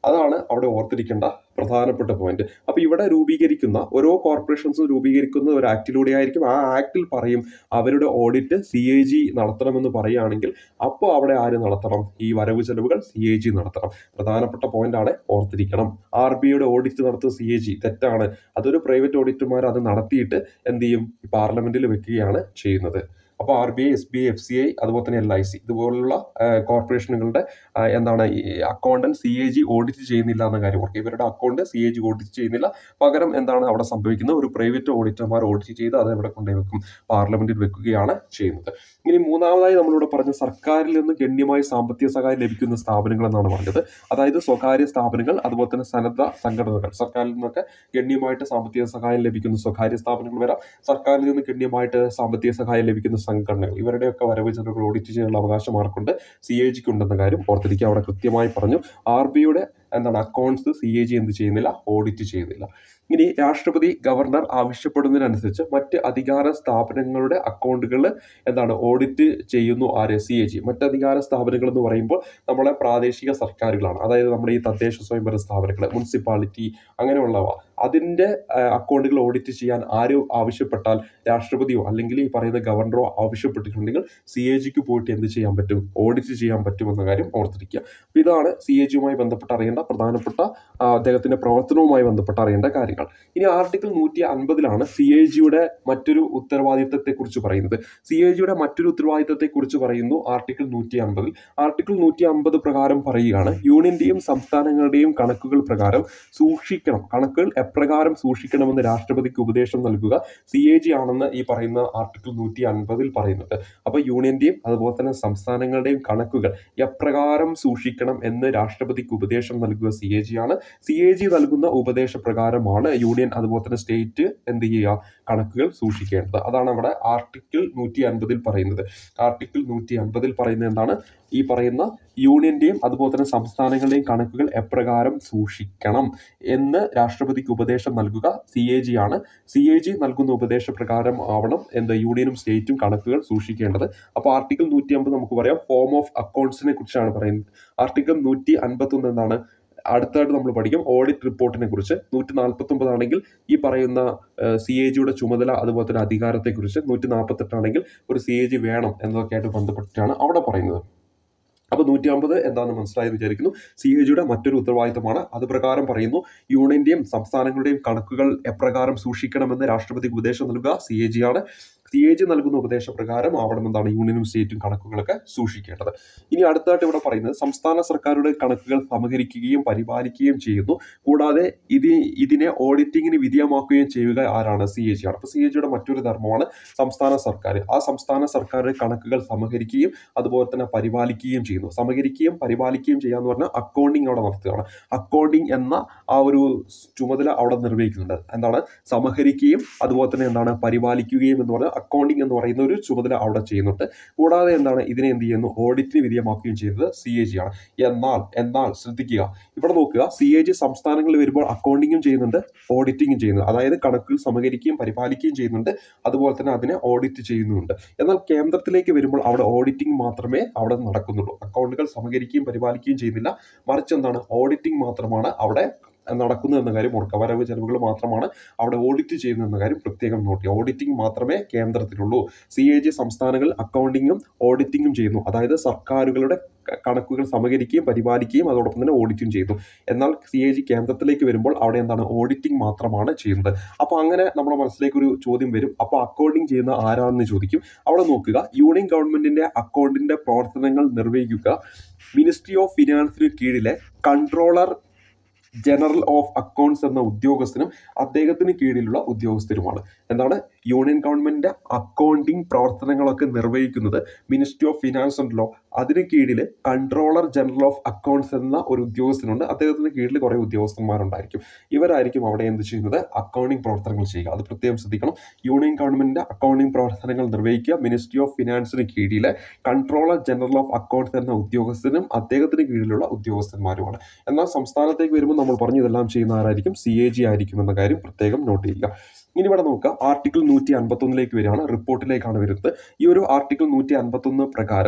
S1: അതാണ് അവിടെ ഓർത്തിരിക്കേണ്ട പ്രധാനപ്പെട്ട പോയിന്റ് അപ്പോൾ ഇവിടെ രൂപീകരിക്കുന്ന ഓരോ കോർപ്പറേഷൻസും രൂപീകരിക്കുന്ന ഒരു ആക്ടിലൂടെ ആയിരിക്കും ആ ആക്ടിൽ പറയും അവരുടെ ഓഡിറ്റ് സി എ ജി നടത്തണമെന്ന് പറയുകയാണെങ്കിൽ അപ്പോൾ അവിടെ ആര് നടത്തണം ഈ വരവ് ചെലവുകൾ സി എ ജി നടത്തണം പ്രധാനപ്പെട്ട പോയിന്റ് ആണ് ഓർത്തിരിക്കണം ആർ ബി ഐയുടെ ഓഡിറ്റ് നടത്തുന്ന സി എ ജി തെറ്റാണ് അതൊരു പ്രൈവറ്റ് ഓഡിറ്റർമാർ അത് നടത്തിയിട്ട് എന്ത് ചെയ്യും പാർലമെന്റിൽ വെക്കുകയാണ് ചെയ്യുന്നത് അപ്പോൾ R B I S B I F C I അതുപോലെ തന്നെ എൽ ഐ സി ഇതുപോലുള്ള കോർപ്പറേഷനുകളുടെ ആ, എന്താണ് ഈ accountant C A G audit ചെയ്യുന്നില്ല എന്ന കാര്യം ഓർക്കുക ഇവരുടെ account C A G audit ചെയ്യുന്നില്ല പകരം എന്താണ് അവിടെ സംഭവിക്കുന്നത് ഒരു പ്രൈവറ്റ് ഓഡിറ്റർമാർ ഓഡിറ്റ് ചെയ്ത് അത് എവിടെ കൊണ്ടുപോയി വെക്കും പാർലമെന്റിൽ വെക്കുകയാണ് ചെയ്യുന്നത് ഇനി മൂന്നാമതായി നമ്മളിവിടെ പറഞ്ഞ സർക്കാരിൽ നിന്ന് ഗണ്യമായ സാമ്പത്തിക സഹായം ലഭിക്കുന്ന സ്ഥാപനങ്ങൾ എന്നാണ് പറഞ്ഞത് അതായത് സ്വകാര്യ സ്ഥാപനങ്ങൾ അതുപോലെ തന്നെ സന്നദ്ധ സംഘടനകൾ സർക്കാരിൽ നിന്നൊക്കെ ഗണ്യമായിട്ട് സാമ്പത്തിക സഹായം ലഭിക്കുന്ന സ്വകാര്യ സ്ഥാപനങ്ങൾ വരാം സർക്കാരിൽ നിന്ന് ഗണ്യമായിട്ട് സാമ്പത്തിക സഹായം ലഭിക്കുന്ന സംഘടനകൾ ഇവരുടെയൊക്കെ വരവ് ചെലവുകൾ ഓഡിറ്റ് ചെയ്യാനുള്ള അവകാശം ആർക്കുണ്ട് സി എ ജിക്ക് ഉണ്ടെന്ന കാര്യം ഓർത്തിരിക്കുക അവിടെ കൃത്യമായി പറഞ്ഞു ആർ ബി ഐയുടെ എന്താണ് അക്കൗണ്ട്സ് സി എ ജി എന്ത് ചെയ്യുന്നില്ല ഓഡിറ്റ് ചെയ്യുന്നില്ല ഇനി രാഷ്ട്രപതി ഗവർണർ ആവശ്യപ്പെടുന്നതിനനുസരിച്ച് മറ്റ് അധികാര സ്ഥാപനങ്ങളുടെ അക്കൗണ്ടുകൾ എന്താണ് ഓഡിറ്റ് ചെയ്യുന്നു ആര് സി എ ജി മറ്റ് അധികാര സ്ഥാപനങ്ങൾ എന്ന് പറയുമ്പോൾ നമ്മളെ പ്രാദേശിക സർക്കാരുകളാണ് അതായത് നമ്മുടെ ഈ തദ്ദേശ സ്വയംഭരണ സ്ഥാപനങ്ങൾ മുനിസിപ്പാലിറ്റി അങ്ങനെയുള്ളവ അതിൻ്റെ അക്കൗണ്ടുകൾ ഓഡിറ്റ് ചെയ്യാൻ ആര് ആവശ്യപ്പെട്ടാൽ രാഷ്ട്രപതിയോ അല്ലെങ്കിൽ ഈ പറയുന്ന ഗവർണറോ ആവശ്യപ്പെട്ടിട്ടുണ്ടെങ്കിൽ സി എ ജിക്ക് പോയിട്ട് എന്ത് ചെയ്യാൻ പറ്റും ഓഡിറ്റ് ചെയ്യാൻ പറ്റുമെന്ന കാര്യം ഓർത്തിരിക്കുക അപ്പോൾ ഇതാണ് സി എ ജിയുമായി ബന്ധപ്പെട്ട് അറിയേണ്ട പ്രധാനപ്പെട്ട ആ, അദ്ദേഹത്തിന്റെ പ്രവർത്തനവുമായി ബന്ധപ്പെട്ട് അറിയേണ്ട കാര്യങ്ങൾ ഇനി ആർട്ടിക്കിൾ നൂറ്റി അൻപതിലാണ് സി എ ജിയുടെ മറ്റൊരു ഉത്തരവാദിത്തത്തെക്കുറിച്ച് പറയുന്നത് സി എ ജിയുടെ മറ്റൊരു ഉത്തരവാദിത്തത്തെക്കുറിച്ച് പറയുന്നു ആർട്ടിക്കിൾ നൂറ്റി അൻപതിൽ ആർട്ടിക്കിൾ നൂറ്റി അമ്പത് പ്രകാരം പറയുകയാണ് യൂണിയന്റെയും സംസ്ഥാനങ്ങളുടെയും കണക്കുകൾ പ്രകാരം സൂക്ഷിക്കണം കണക്കുകൾ എപ്രകാരം സൂക്ഷിക്കണമെന്ന് രാഷ്ട്രപതിക്ക് ഉപദേശം നൽകുക സി എ ജി ആണെന്ന് ഈ പറയുന്ന ആർട്ടിക്കിൾ നൂറ്റി അൻപതിൽ പറയുന്നുണ്ട് അപ്പോൾ യൂണിയന്റെയും അതുപോലെ തന്നെ സംസ്ഥാനങ്ങളുടെയും കണക്കുകൾ എപ്രകാരം സൂക്ഷിക്കണം എന്ന് രാഷ്ട്രപതിക്ക് ഉപദേശം നൽകുക സി എ ജി ആണ് സി എ ജി നൽകുന്ന ഉപദേശപ്രകാരമാണ് യൂണിയൻ അതുപോലെ തന്നെ സ്റ്റേറ്റ് എന്ത് ചെയ്യുക കണക്കുകൾ സൂക്ഷിക്കേണ്ടത് അതാണ് അവിടെ ആർട്ടിക്കിൾ നൂറ്റി അൻപതിൽ പറയുന്നത് ആർട്ടിക്കിൾ നൂറ്റി അൻപതിൽ പറയുന്നത് എന്താണ് ഈ പറയുന്ന യൂണിയന്റെയും അതുപോലെ തന്നെ സംസ്ഥാനങ്ങളുടെയും കണക്കുകൾ എപ്രകാരം സൂക്ഷിക്കണം എന്ന് രാഷ്ട്രപതിക്ക് ഉപദേശം നൽകുക സി എ ജി ആണ് സി എ ജി നൽകുന്ന ഉപദേശപ്രകാരം ആവണം എന്ത് യൂണിയനും സ്റ്റേറ്റും കണക്കുകൾ സൂക്ഷിക്കേണ്ടത് അപ്പോൾ ആർട്ടിക്കിൾ നൂറ്റി അമ്പത് നമുക്ക് പറയാം ഫോം ഓഫ് അക്കൗണ്ട്സിനെ കുറിച്ചാണ് പറയുന്നത് ആർട്ടിക്കിൾ നൂറ്റി അൻപത്തൊന്ന് എന്താണ് അടുത്തായിട്ട് നമ്മൾ പഠിക്കും ഓഡിറ്റ് റിപ്പോർട്ടിനെ കുറിച്ച് നൂറ്റി നാൽപ്പത്തി ആണെങ്കിൽ ഈ പറയുന്ന സി എ ജിയുടെ ചുമതല അതുപോലെ തന്നെ അധികാരത്തെക്കുറിച്ച് നൂറ്റി നാൽപ്പത്തെട്ടാണെങ്കിൽ ഒരു സി എ ജി വേണം എന്നതൊക്കെയായിട്ട് ബന്ധപ്പെട്ടിട്ടാണ് അവിടെ പറയുന്നത് അപ്പോൾ നൂറ്റി അമ്പത് എന്താണെന്ന് മനസ്സിലായെന്ന് വിചാരിക്കുന്നു സി എ ജിയുടെ മറ്റൊരു ഉത്തരവാദിത്തമാണ് അത് പ്രകാരം പറയുന്നു യൂണിയന്റെയും സംസ്ഥാനങ്ങളുടെയും കണക്കുകൾ എപ്രകാരം സൂക്ഷിക്കണമെന്ന് രാഷ്ട്രപതിക്ക് ഉപദേശം നൽകുക സി എ ജി ആണ് സി എ ജി നൽകുന്ന ഉപദേശപ്രകാരം ആവണം എന്താണ് യൂണിയനും സ്റ്റേറ്റും കണക്കുകളൊക്കെ സൂക്ഷിക്കേണ്ടത് ഇനി അടുത്തായിട്ട് ഇവിടെ പറയുന്നത് സംസ്ഥാന സർക്കാരുടെ കണക്കുകൾ സമകരിക്കുകയും പരിപാലിക്കുകയും ചെയ്യുന്നു കൂടാതെ ഇത് ഇതിനെ ഓഡിറ്റിങ്ങിന് വിധേയമാക്കുകയും ചെയ്യുക ആരാണ് സി എ ജി ആണ് അപ്പോൾ സി എ ജിയുടെ മറ്റൊരു ധർമ്മമാണ് സംസ്ഥാന സർക്കാർ ആ സംസ്ഥാന സർക്കാരുടെ കണക്കുകൾ സമകരിക്കുകയും അതുപോലെ തന്നെ പരിപാലിക്കുകയും ചെയ്യുന്നു സമകരിക്കുകയും പരിപാലിക്കുകയും ചെയ്യുക എന്ന് പറഞ്ഞാൽ അക്കൗണ്ടിങ് അവിടെ നടത്തുകയാണ് അക്കൗണ്ടിങ് എന്ന ആ ഒരു ചുമതല അവിടെ നിർവഹിക്കുന്നുണ്ട് എന്താണ് സമഹരിക്കുകയും അതുപോലെ തന്നെ എന്താണ് പരിപാലിക്കുകയും എന്ന് പറഞ്ഞാൽ അക്കൗണ്ടിങ് എന്ന് പറയുന്ന ഒരു ചുമതല അവിടെ ചെയ്യുന്നുണ്ട് കൂടാതെ എന്താണ് ഇതിനെ എന്ത് ചെയ്യുന്നു ഓഡിറ്റിന് വിധേയമാക്കുകയും ചെയ്യുന്നത് സി എ ജി ആണ് എന്നാൽ എന്നാൽ ശ്രദ്ധിക്കുക ഇവിടെ നോക്കുക സി എ ജി സംസ്ഥാനങ്ങളിൽ വരുമ്പോൾ അക്കൗണ്ടിങ്ങും ചെയ്യുന്നുണ്ട് ഓഡിറ്റിങ്ങും ചെയ്യുന്നുണ്ട് അതായത് കണക്കുകൾ സമകരിക്കുകയും പരിപാലിക്കുകയും ചെയ്യുന്നുണ്ട് അതുപോലെ തന്നെ അതിനെ ഓഡിറ്റ് ചെയ്യുന്നുണ്ട് എന്നാൽ കേന്ദ്രത്തിലേക്ക് വരുമ്പോൾ അവിടെ ഓഡിറ്റിംഗ് മാത്രമേ അവിടെ നടക്കുന്നുള്ളൂ അക്കൗണ്ടുകൾ സമകരിക്കുകയും പരിപാലിക്കുകയും ചെയ്യുന്നില്ല മറിച്ച് എന്താണ് ഓഡിറ്റിംഗ് മാത്രമാണ് അവിടെ നടക്കുന്നു എന്ന കാര്യം ഓർക്കുക വരവ് ചെലവുകൾ മാത്രമാണ് അവിടെ ഓഡിറ്റ് ചെയ്യുന്നു എന്ന കാര്യം പ്രത്യേകം നോട്ട് ചെയ്യുക ഓഡിറ്റിംഗ് മാത്രമേ കേന്ദ്രത്തിലുള്ളൂ സി എ ജി സംസ്ഥാനങ്ങൾ അക്കൗണ്ടിങ്ങും ഓഡിറ്റിങ്ങും ചെയ്യുന്നു അതായത് സർക്കാരുകളുടെ ക- കണക്കുകൾ സമകരിക്കുകയും പരിപാലിക്കുകയും അതോടൊപ്പം തന്നെ ഓഡിറ്റും ചെയ്യുന്നു എന്നാൽ സി എ ജി കേന്ദ്രത്തിലേക്ക് വരുമ്പോൾ അവിടെ എന്താണ് ഓഡിറ്റിംഗ് മാത്രമാണ് ചെയ്യുന്നത് അപ്പോൾ അങ്ങനെ നമ്മുടെ മനസ്സിലേക്ക് ഒരു ചോദ്യം വരും അപ്പോൾ അക്കൗണ്ടിങ് ചെയ്യുന്ന ആരാണെന്ന് ചോദിക്കും അവിടെ നോക്കുക യൂണിയൻ ഗവൺമെന്റിന്റെ അക്കൗണ്ടിന്റെ പ്രവർത്തനങ്ങൾ നിർവഹിക്കുക മിനിസ്ട്രി ഓഫ് ഫിനാൻസിന് കീഴിലെ കൺട്രോളർ ജനറൽ ഓഫ് അക്കൗണ്ട്സ് എന്ന ഉദ്യോഗസ്ഥനും അദ്ദേഹത്തിന് കീഴിലുള്ള ഉദ്യോഗസ്ഥരുമാണ് എന്താണ് യൂണിയൻ ഗവൺമെന്റിന്റെ അക്കൗണ്ടിംഗ് പ്രവർത്തനങ്ങളൊക്കെ നിർവഹിക്കുന്നത് മിനിസ്ട്രി ഓഫ് ഫിനാൻസ് ഉണ്ടല്ലോ അതിന് കീഴിൽ കൺട്രോളർ ജനറൽ ഓഫ് അക്കൗണ്ട്സ് എന്ന ഒരു ഉദ്യോഗസ്ഥനുണ്ട് അദ്ദേഹത്തിന് കീഴിൽ കുറേ ഉദ്യോഗസ്ഥന്മാരുണ്ടായിരിക്കും ഇവരായിരിക്കും അവിടെ എന്ത് ചെയ്യുന്നത് അക്കൗണ്ടിംഗ് പ്രവർത്തനങ്ങൾ ചെയ്യുക അത് പ്രത്യേകം ശ്രദ്ധിക്കണം യൂണിയൻ ഗവൺമെന്റിന്റെ അക്കൗണ്ടിംഗ് പ്രവർത്തനങ്ങൾ നിർവഹിക്കുക മിനിസ്ട്രി ഓഫ് ഫിനാൻസിന് കീഴിലെ കൺട്രോളർ ജനറൽ ഓഫ് അക്കൗണ്ട്സ് എന്ന ഉദ്യോഗസ്ഥനും അദ്ദേഹത്തിന് കീഴിലുള്ള ഉദ്യോഗസ്ഥന്മാരുമാണ് എന്നാൽ സംസ്ഥാനത്തേക്ക് വരുമ്പോൾ നമ്മൾ പറഞ്ഞു ഇതെല്ലാം ചെയ്യുന്ന ആരായിരിക്കും സി എ ജി ആയിരിക്കും എന്ന കാര്യം പ്രത്യേകം നോട്ട് ചെയ്യുക ഇനി ഇവിടെ നോക്കുക ആർട്ടിക്കിൾ നൂറ്റി അൻപത്തൊന്നിലേക്ക് വരികയാണ് റിപ്പോർട്ടിലേക്കാണ് വരുന്നത് ഈ ഒരു ആർട്ടിക്കിൾ നൂറ്റി അൻപത്തൊന്ന് പ്രകാരം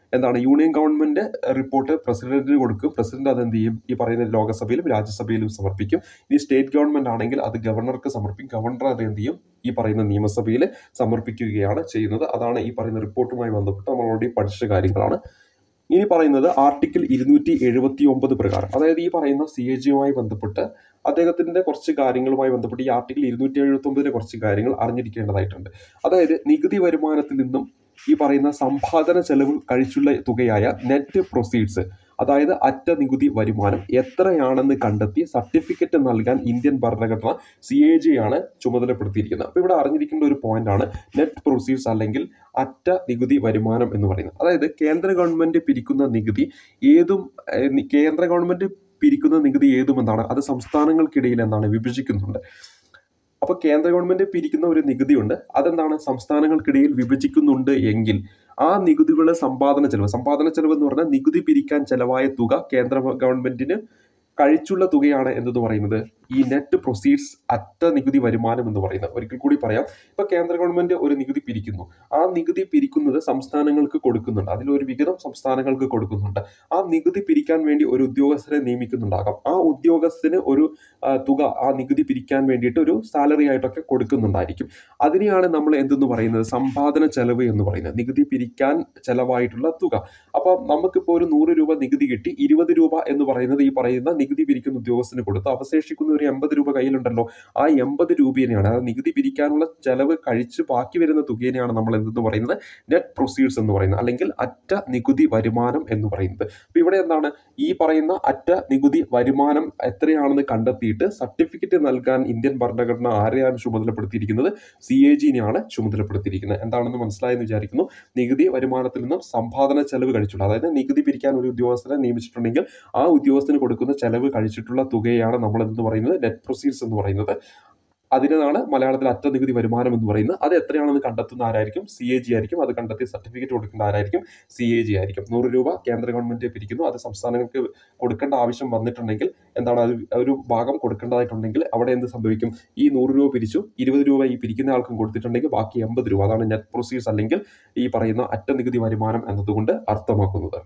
S1: എന്താണ് യൂണിയൻ ഗവൺമെന്റ് റിപ്പോർട്ട് പ്രസിഡന്റിന് കൊടുക്കും പ്രസിഡന്റ് അത് എന്ത് ചെയ്യും ഈ പറയുന്ന ലോകസഭയിലും രാജ്യസഭയിലും സമർപ്പിക്കും ഇനി സ്റ്റേറ്റ് ഗവൺമെന്റ് ആണെങ്കിൽ അത് ഗവർണർക്ക് സമർപ്പിക്കും ഗവർണർ അത് എന്ത് ചെയ്യും ഈ പറയുന്ന നിയമസഭയിൽ സമർപ്പിക്കുകയാണ് ചെയ്യുന്നത് അതാണ് ഈ പറയുന്ന റിപ്പോർട്ടുമായി ബന്ധപ്പെട്ട് നമ്മൾ ഓൾറെഡി പഠിച്ച കാര്യങ്ങളാണ് ഇനി പറയുന്നത് ആർട്ടിക്കിൾ ഇരുന്നൂറ്റി എഴുപത്തി ഒമ്പത് പ്രകാരം അതായത് ഈ പറയുന്ന സി എ ജിയുമായി ബന്ധപ്പെട്ട് അദ്ദേഹത്തിന്റെ കുറച്ച് കാര്യങ്ങളുമായി ബന്ധപ്പെട്ട് ഈ ആർട്ടിക്കിൾ ഇരുന്നൂറ്റി എഴുപത്തി ഒമ്പതിലെ കുറച്ച് കാര്യങ്ങൾ അറിഞ്ഞിരിക്കേണ്ടതായിട്ടുണ്ട് അതായത് നികുതി വരുമാനത്തിൽ നിന്നും ഈ പറയുന്ന സമ്പാദന ചെലവ് കഴിച്ചുള്ള തുകയായ നെറ്റ് പ്രൊസീഡ്സ് അതായത് അറ്റ നികുതി വരുമാനം എത്രയാണെന്ന് കണ്ടെത്തി സർട്ടിഫിക്കറ്റ് നൽകാൻ ഇന്ത്യൻ ഭരണഘടന സി എ ജി ആണ് ചുമതലപ്പെടുത്തിയിരിക്കുന്നത് അപ്പോൾ ഇവിടെ അറിഞ്ഞിരിക്കേണ്ട ഒരു പോയിന്റ് ആണ് നെറ്റ് പ്രൊസീഡ്സ് അല്ലെങ്കിൽ അറ്റ നികുതി വരുമാനം എന്ന് പറയുന്നത് അതായത് കേന്ദ്ര ഗവൺമെന്റ് പിരിക്കുന്ന നികുതി ഏതും ഏഹ്, നി- കേന്ദ്ര ഗവൺമെന്റ് പിരിക്കുന്ന നികുതി ഏതും എന്താണ് അത് സംസ്ഥാനങ്ങൾക്കിടയിൽ എന്താണ് വിഭജിക്കുന്നുണ്ട് അപ്പോൾ കേന്ദ്ര ഗവൺമെന്റ് പിരിക്കുന്ന ഒരു നികുതിയുണ്ട് അതെന്താണ് സംസ്ഥാനങ്ങൾക്കിടയിൽ വിഭജിക്കുന്നുണ്ട് എങ്കിൽ ആ നികുതികളുടെ സമ്പാദന ചെലവ് സമ്പാദന ചെലവ് എന്ന് പറഞ്ഞാൽ നികുതി പിരിക്കാൻ ചെലവായ തുക കേന്ദ്ര ഗവൺമെന്റിന് കഴിച്ചുള്ള തുകയാണ് എന്തെന്ന് പറയുന്നത് ഈ നെറ്റ് പ്രൊസീഡ്സ് അറ്റ നികുതി വരുമാനം എന്ന് പറയുന്നത് ഒരിക്കൽ കൂടി പറയാം ഇപ്പൊ കേന്ദ്ര ഗവൺമെന്റ് ഒരു നികുതി പിരിക്കുന്നു ആ നികുതി പിരിക്കുന്നത് സംസ്ഥാനങ്ങൾക്ക് കൊടുക്കുന്നുണ്ട് അതിലൊരു വിഹിതം സംസ്ഥാനങ്ങൾക്ക് കൊടുക്കുന്നുണ്ട് ആ നികുതി പിരിക്കാൻ വേണ്ടി ഒരു ഉദ്യോഗസ്ഥരെ നിയമിക്കുന്നുണ്ടാകാം ആ ഉദ്യോഗസ്ഥന് ഒരു ആ, തുക ആ നികുതി പിരിക്കാൻ വേണ്ടിയിട്ട് ഒരു സാലറി ആയിട്ടൊക്കെ കൊടുക്കുന്നുണ്ടായിരിക്കും അതിനെയാണ് നമ്മൾ എന്തെന്ന് പറയുന്നത് സമ്പാദന ചെലവ് എന്ന് പറയുന്നത് നികുതി പിരിക്കാൻ ചെലവായിട്ടുള്ള തുക അപ്പോൾ നമുക്കിപ്പോൾ ഒരു നൂറ് രൂപ നികുതി കിട്ടി ഇരുപത് രൂപ എന്ന് പറയുന്നത് ഈ പറയുന്ന നികുതി പിരിക്കുന്ന ഉദ്യോഗസ്ഥന് കൊടുത്ത് അവശേഷിക്കുന്ന ഒരു എൺപത് രൂപ കയ്യിലുണ്ടല്ലോ ആ എൺപത് രൂപേനെയാണ് ആ നികുതി പിരിക്കാനുള്ള ചെലവ് കഴിച്ച് ബാക്കി വരുന്ന തുകേനെയാണ് നമ്മൾ എന്തെന്ന് പറയുന്നത് നെറ്റ് പ്രൊസീഡ്സ് എന്ന് പറയുന്നത് അല്ലെങ്കിൽ അറ്റ നികുതി വരുമാനം എന്ന് പറയുന്നത് അപ്പോൾ ഇവിടെ എന്താണ് ഈ പറയുന്ന അറ്റ നികുതി വരുമാനം എത്രയാണെന്ന് കണ്ടെത്തിയിട്ട് സർട്ടിഫിക്കറ്റ് നൽകാൻ ഇന്ത്യൻ ഭരണഘടന ആരെയാണ് ചുമതലപ്പെടുത്തിയിരിക്കുന്നത് സി എ ജിനെയാണ് ചുമതലപ്പെടുത്തിയിരിക്കുന്നത് എന്താണെന്ന് മനസ്സിലായെന്ന് വിചാരിക്കുന്നു നികുതി വരുമാനത്തിൽ നിന്നും സമ്പാദന ചെലവ് കഴിച്ചുള്ള അതായത് നികുതി പിരിക്കാൻ ഒരു ഉദ്യോഗസ്ഥനെ നിയമിച്ചിട്ടുണ്ടെങ്കിൽ ആ ഉദ്യോഗസ്ഥന് കൊടുക്കുന്ന ചെലവ് കഴിച്ചിട്ടുള്ള തുകയാണ് നമ്മൾ എന്ന് പറയുന്നത് നെറ്റ് പ്രൊസീഡ്സ് എന്ന് പറയുന്നത് അതിനാണ് മലയാളത്തിൽ അറ്റ നികുതി വരുമാനം എന്ന് പറയുന്നത് അത് എത്രയാണെന്ന് കണ്ടെത്തുന്ന ആരായിരിക്കും സി എ ജി ആയിരിക്കും അത് കണ്ടെത്തി സർട്ടിഫിക്കറ്റ് കൊടുക്കേണ്ട ആരായിരിക്കും സി എ ജി ആയിരിക്കും നൂറ് രൂപ കേന്ദ്ര ഗവൺമെന്റ് പിരിക്കുന്നു അത് സംസ്ഥാനങ്ങൾക്ക് കൊടുക്കേണ്ട ആവശ്യം വന്നിട്ടുണ്ടെങ്കിൽ എന്താണ് അത് ഒരു ഭാഗം കൊടുക്കേണ്ടതായിട്ടുണ്ടെങ്കിൽ അവിടെ എന്ത് സംഭവിക്കും ഈ നൂറ് രൂപ പിരിച്ചു ഇരുപത് രൂപ ഈ പിരിക്കുന്ന ആൾക്കും കൊടുത്തിട്ടുണ്ടെങ്കിൽ ബാക്കി എൺപത് രൂപ അതാണ് നെറ്റ് പ്രൊസീഡ്സ് അല്ലെങ്കിൽ ഈ പറയുന്ന അറ്റ നികുതി വരുമാനം എന്നതുകൊണ്ട് അർത്ഥമാക്കുന്നത്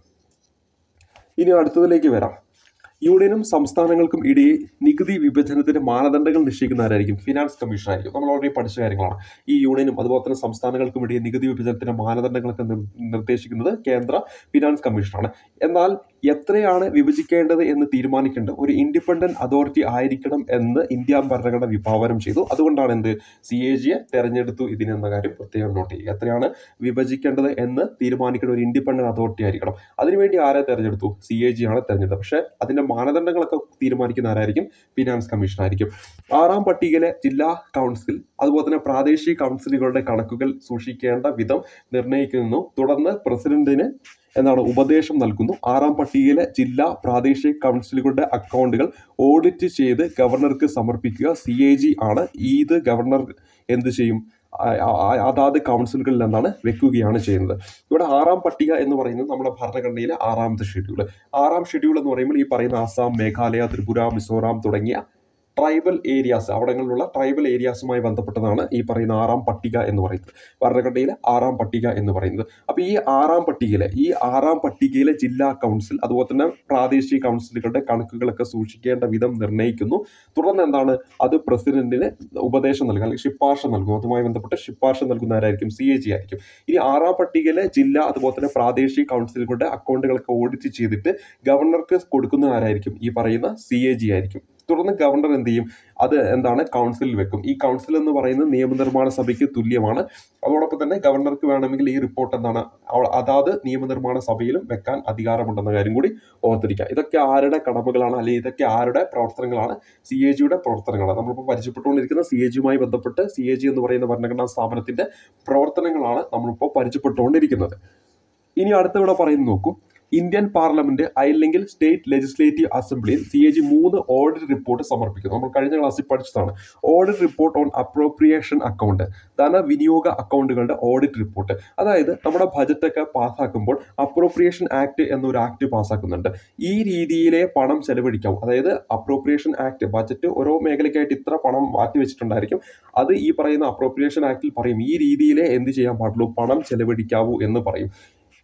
S1: ഇനി അടുത്തതിലേക്ക് വരാം യൂണിയനും സംസ്ഥാനങ്ങൾക്കും ഇടയിൽ നികുതി വിഭജനത്തിന്റെ മാനദണ്ഡങ്ങൾ നിശ്ചയിക്കുന്ന ആരായിരിക്കും ഫിനാൻസ് കമ്മീഷൻ ആയിരിക്കും നമ്മൾ ഓൾറെഡി പഠിച്ച കാര്യങ്ങളാണ് ഈ യൂണിയനും അതുപോലെ തന്നെ സംസ്ഥാനങ്ങൾക്കും ഇടയിൽ നികുതി വിഭജനത്തിന്റെ മാനദണ്ഡങ്ങളൊക്കെ നിർ- നിർദ്ദേശിക്കുന്നത് കേന്ദ്ര ഫിനാൻസ് കമ്മീഷനാണ് എന്നാൽ എത്രയാണ് വിഭജിക്കേണ്ടത് എന്ന് തീരുമാനിക്കേണ്ടത് ഒരു ഇൻഡിപെൻഡന്റ് അതോറിറ്റി ആയിരിക്കണം എന്ന് ഇന്ത്യ ഭരണഘടന വിഭാവനം ചെയ്തു അതുകൊണ്ടാണ് എന്ത് സി എ ജിയെ തെരഞ്ഞെടുത്തു ഇതിനെന്ന കാര്യം പ്രത്യേകം നോട്ട് ചെയ്യുക എത്രയാണ് വിഭജിക്കേണ്ടത് എന്ന് തീരുമാനിക്കേണ്ട ഒരു ഇൻഡിപെൻഡന്റ് അതോറിറ്റി ആയിരിക്കണം അതിനുവേണ്ടി ആരെ തെരഞ്ഞെടുത്തു സി എ ജി ആണ് തെരഞ്ഞെടുത്തത് പക്ഷേ അതിന്റെ മാനദണ്ഡങ്ങളൊക്കെ തീരുമാനിക്കുന്ന ആരായിരിക്കും ഫിനാൻസ് കമ്മീഷൻ ആയിരിക്കും ആറാം പട്ടികയിലെ ജില്ലാ കൗൺസിൽ അതുപോലെ തന്നെ പ്രാദേശിക കൗൺസിലുകളുടെ കണക്കുകൾ സൂക്ഷിക്കേണ്ട വിധം നിർണ്ണയിക്കുന്നു തുടർന്ന് പ്രസിഡന്റിന് എന്താണ് ഉപദേശം നൽകുന്നു ആറാം പട്ടികയിലെ ജില്ലാ പ്രാദേശിക കൗൺസിലുകളുടെ അക്കൗണ്ടുകൾ ഓഡിറ്റ് ചെയ്ത് ഗവർണർക്ക് സമർപ്പിക്കുക സി എ ജി ആണ് ഇത് ഗവർണർ എന്ത് ചെയ്യും ആ- ആ- അതാത് കൗൺസിലുകളിൽ എന്താണ് വെക്കുകയാണ് ചെയ്യുന്നത് ഇവിടെ ആറാം പട്ടിക എന്ന് പറയുന്നത് നമ്മുടെ ഭരണഘടനയിലെ ആറാമത്തെ ഷെഡ്യൂൾ ആറാം ഷെഡ്യൂൾ എന്ന് പറയുമ്പോൾ ഈ പറയുന്ന ആസാം മേഘാലയ ത്രിപുര മിസോറാം തുടങ്ങിയ ട്രൈബൽ ഏരിയാസ് അവിടങ്ങളിലുള്ള ട്രൈബൽ ഏരിയാസുമായി ബന്ധപ്പെട്ടതാണ് ഈ പറയുന്ന ആറാം പട്ടിക എന്ന് പറയുന്നത് ഭരണഘടനയിലെ ആറാം പട്ടിക എന്ന് പറയുന്നത് അപ്പോൾ ഈ ആറാം പട്ടികയിലെ ഈ ആറാം പട്ടികയിലെ ജില്ലാ കൗൺസിൽ അതുപോലെ തന്നെ പ്രാദേശിക കൗൺസിലുകളുടെ കണക്കുകളൊക്കെ സൂക്ഷിക്കേണ്ട വിധം നിർണ്ണയിക്കുന്നു തുടർന്ന് എന്താണ് അത് പ്രസിഡന്റിന് ഉപദേശം നൽകുക അല്ലെങ്കിൽ ശുപാർശ നൽകും അതുമായി ബന്ധപ്പെട്ട് ശുപാർശ നൽകുന്ന ആരായിരിക്കും സി എ ജി ആയിരിക്കും ഇനി ആറാം പട്ടികയിലെ ജില്ല അതുപോലെ തന്നെ പ്രാദേശിക കൗൺസിലുകളുടെ അക്കൗണ്ടുകളൊക്കെ ഓഡിറ്റ് ചെയ്തിട്ട് ഗവർണർക്ക് കൊടുക്കുന്ന ആരായിരിക്കും ഈ പറയുന്ന സി എ ജി ആയിരിക്കും തുടർന്ന് ഗവർണർ എന്ത് ചെയ്യും അത് എന്താണ് കൗൺസിലിൽ വെക്കും ഈ കൗൺസിൽ എന്ന് പറയുന്നത് നിയമനിർമ്മാണ സഭയ്ക്ക് തുല്യമാണ് അതോടൊപ്പം തന്നെ ഗവർണർക്ക് വേണമെങ്കിൽ ഈ റിപ്പോർട്ട് എന്താണ് അവ- അതാത് നിയമനിർമ്മാണ സഭയിലും വെക്കാൻ അധികാരമുണ്ടെന്ന കാര്യം കൂടി ഓർത്തിരിക്കുക ഇതൊക്കെ ആരുടെ കടമകളാണ് അല്ലെങ്കിൽ ഇതൊക്കെ ആരുടെ പ്രവർത്തനങ്ങളാണ് സി എ ജിയുടെ പ്രവർത്തനങ്ങളാണ് നമ്മളിപ്പോൾ പരിചയപ്പെട്ടുകൊണ്ടിരിക്കുന്ന സി എ ജിയുമായി ബന്ധപ്പെട്ട് സി എ ജി എന്ന് പറയുന്ന ഭരണഘടനാ സ്ഥാപനത്തിന്റെ പ്രവർത്തനങ്ങളാണ് നമ്മളിപ്പോൾ പരിചയപ്പെട്ടുകൊണ്ടിരിക്കുന്നത് ഇനി അടുത്തിവിടെ പറയുന്നത് നോക്കൂ ഇന്ത്യൻ പാർലമെന്റ് അല്ലെങ്കിൽ സ്റ്റേറ്റ് ലെജിസ്ലേറ്റീവ് അസംബ്ലിയിൽ സി എ ജി മൂന്ന് ഓഡിറ്റ് റിപ്പോർട്ട് സമർപ്പിക്കുന്നു നമ്മൾ കഴിഞ്ഞ ക്ലാസ്സിൽ പഠിച്ചതാണ് audit report on appropriation account ധനവിനിയോഗ അക്കൗണ്ടുകളുടെ ഓഡിറ്റ് റിപ്പോർട്ട് അതായത് നമ്മുടെ ബജറ്റൊക്കെ പാസ്സാക്കുമ്പോൾ അപ്രോപ്രിയേഷൻ ആക്ട് എന്നൊരു ആക്ട് പാസ്സാക്കുന്നുണ്ട് ഈ രീതിയിലെ പണം ചെലവഴിക്കാവും അതായത് അപ്രോപ്രിയേഷൻ ആക്ട് ബജറ്റ് ഓരോ മേഖലയ്ക്കായിട്ട് ഇത്ര പണം മാറ്റി വെച്ചിട്ടുണ്ടായിരിക്കും അത് ഈ പറയുന്ന അപ്രോപ്രിയേഷൻ ആക്ടിൽ പറയും ഈ രീതിയിലെ എന്ത് ചെയ്യാൻ പാടുള്ളൂ പണം ചെലവഴിക്കാവൂ എന്ന് പറയും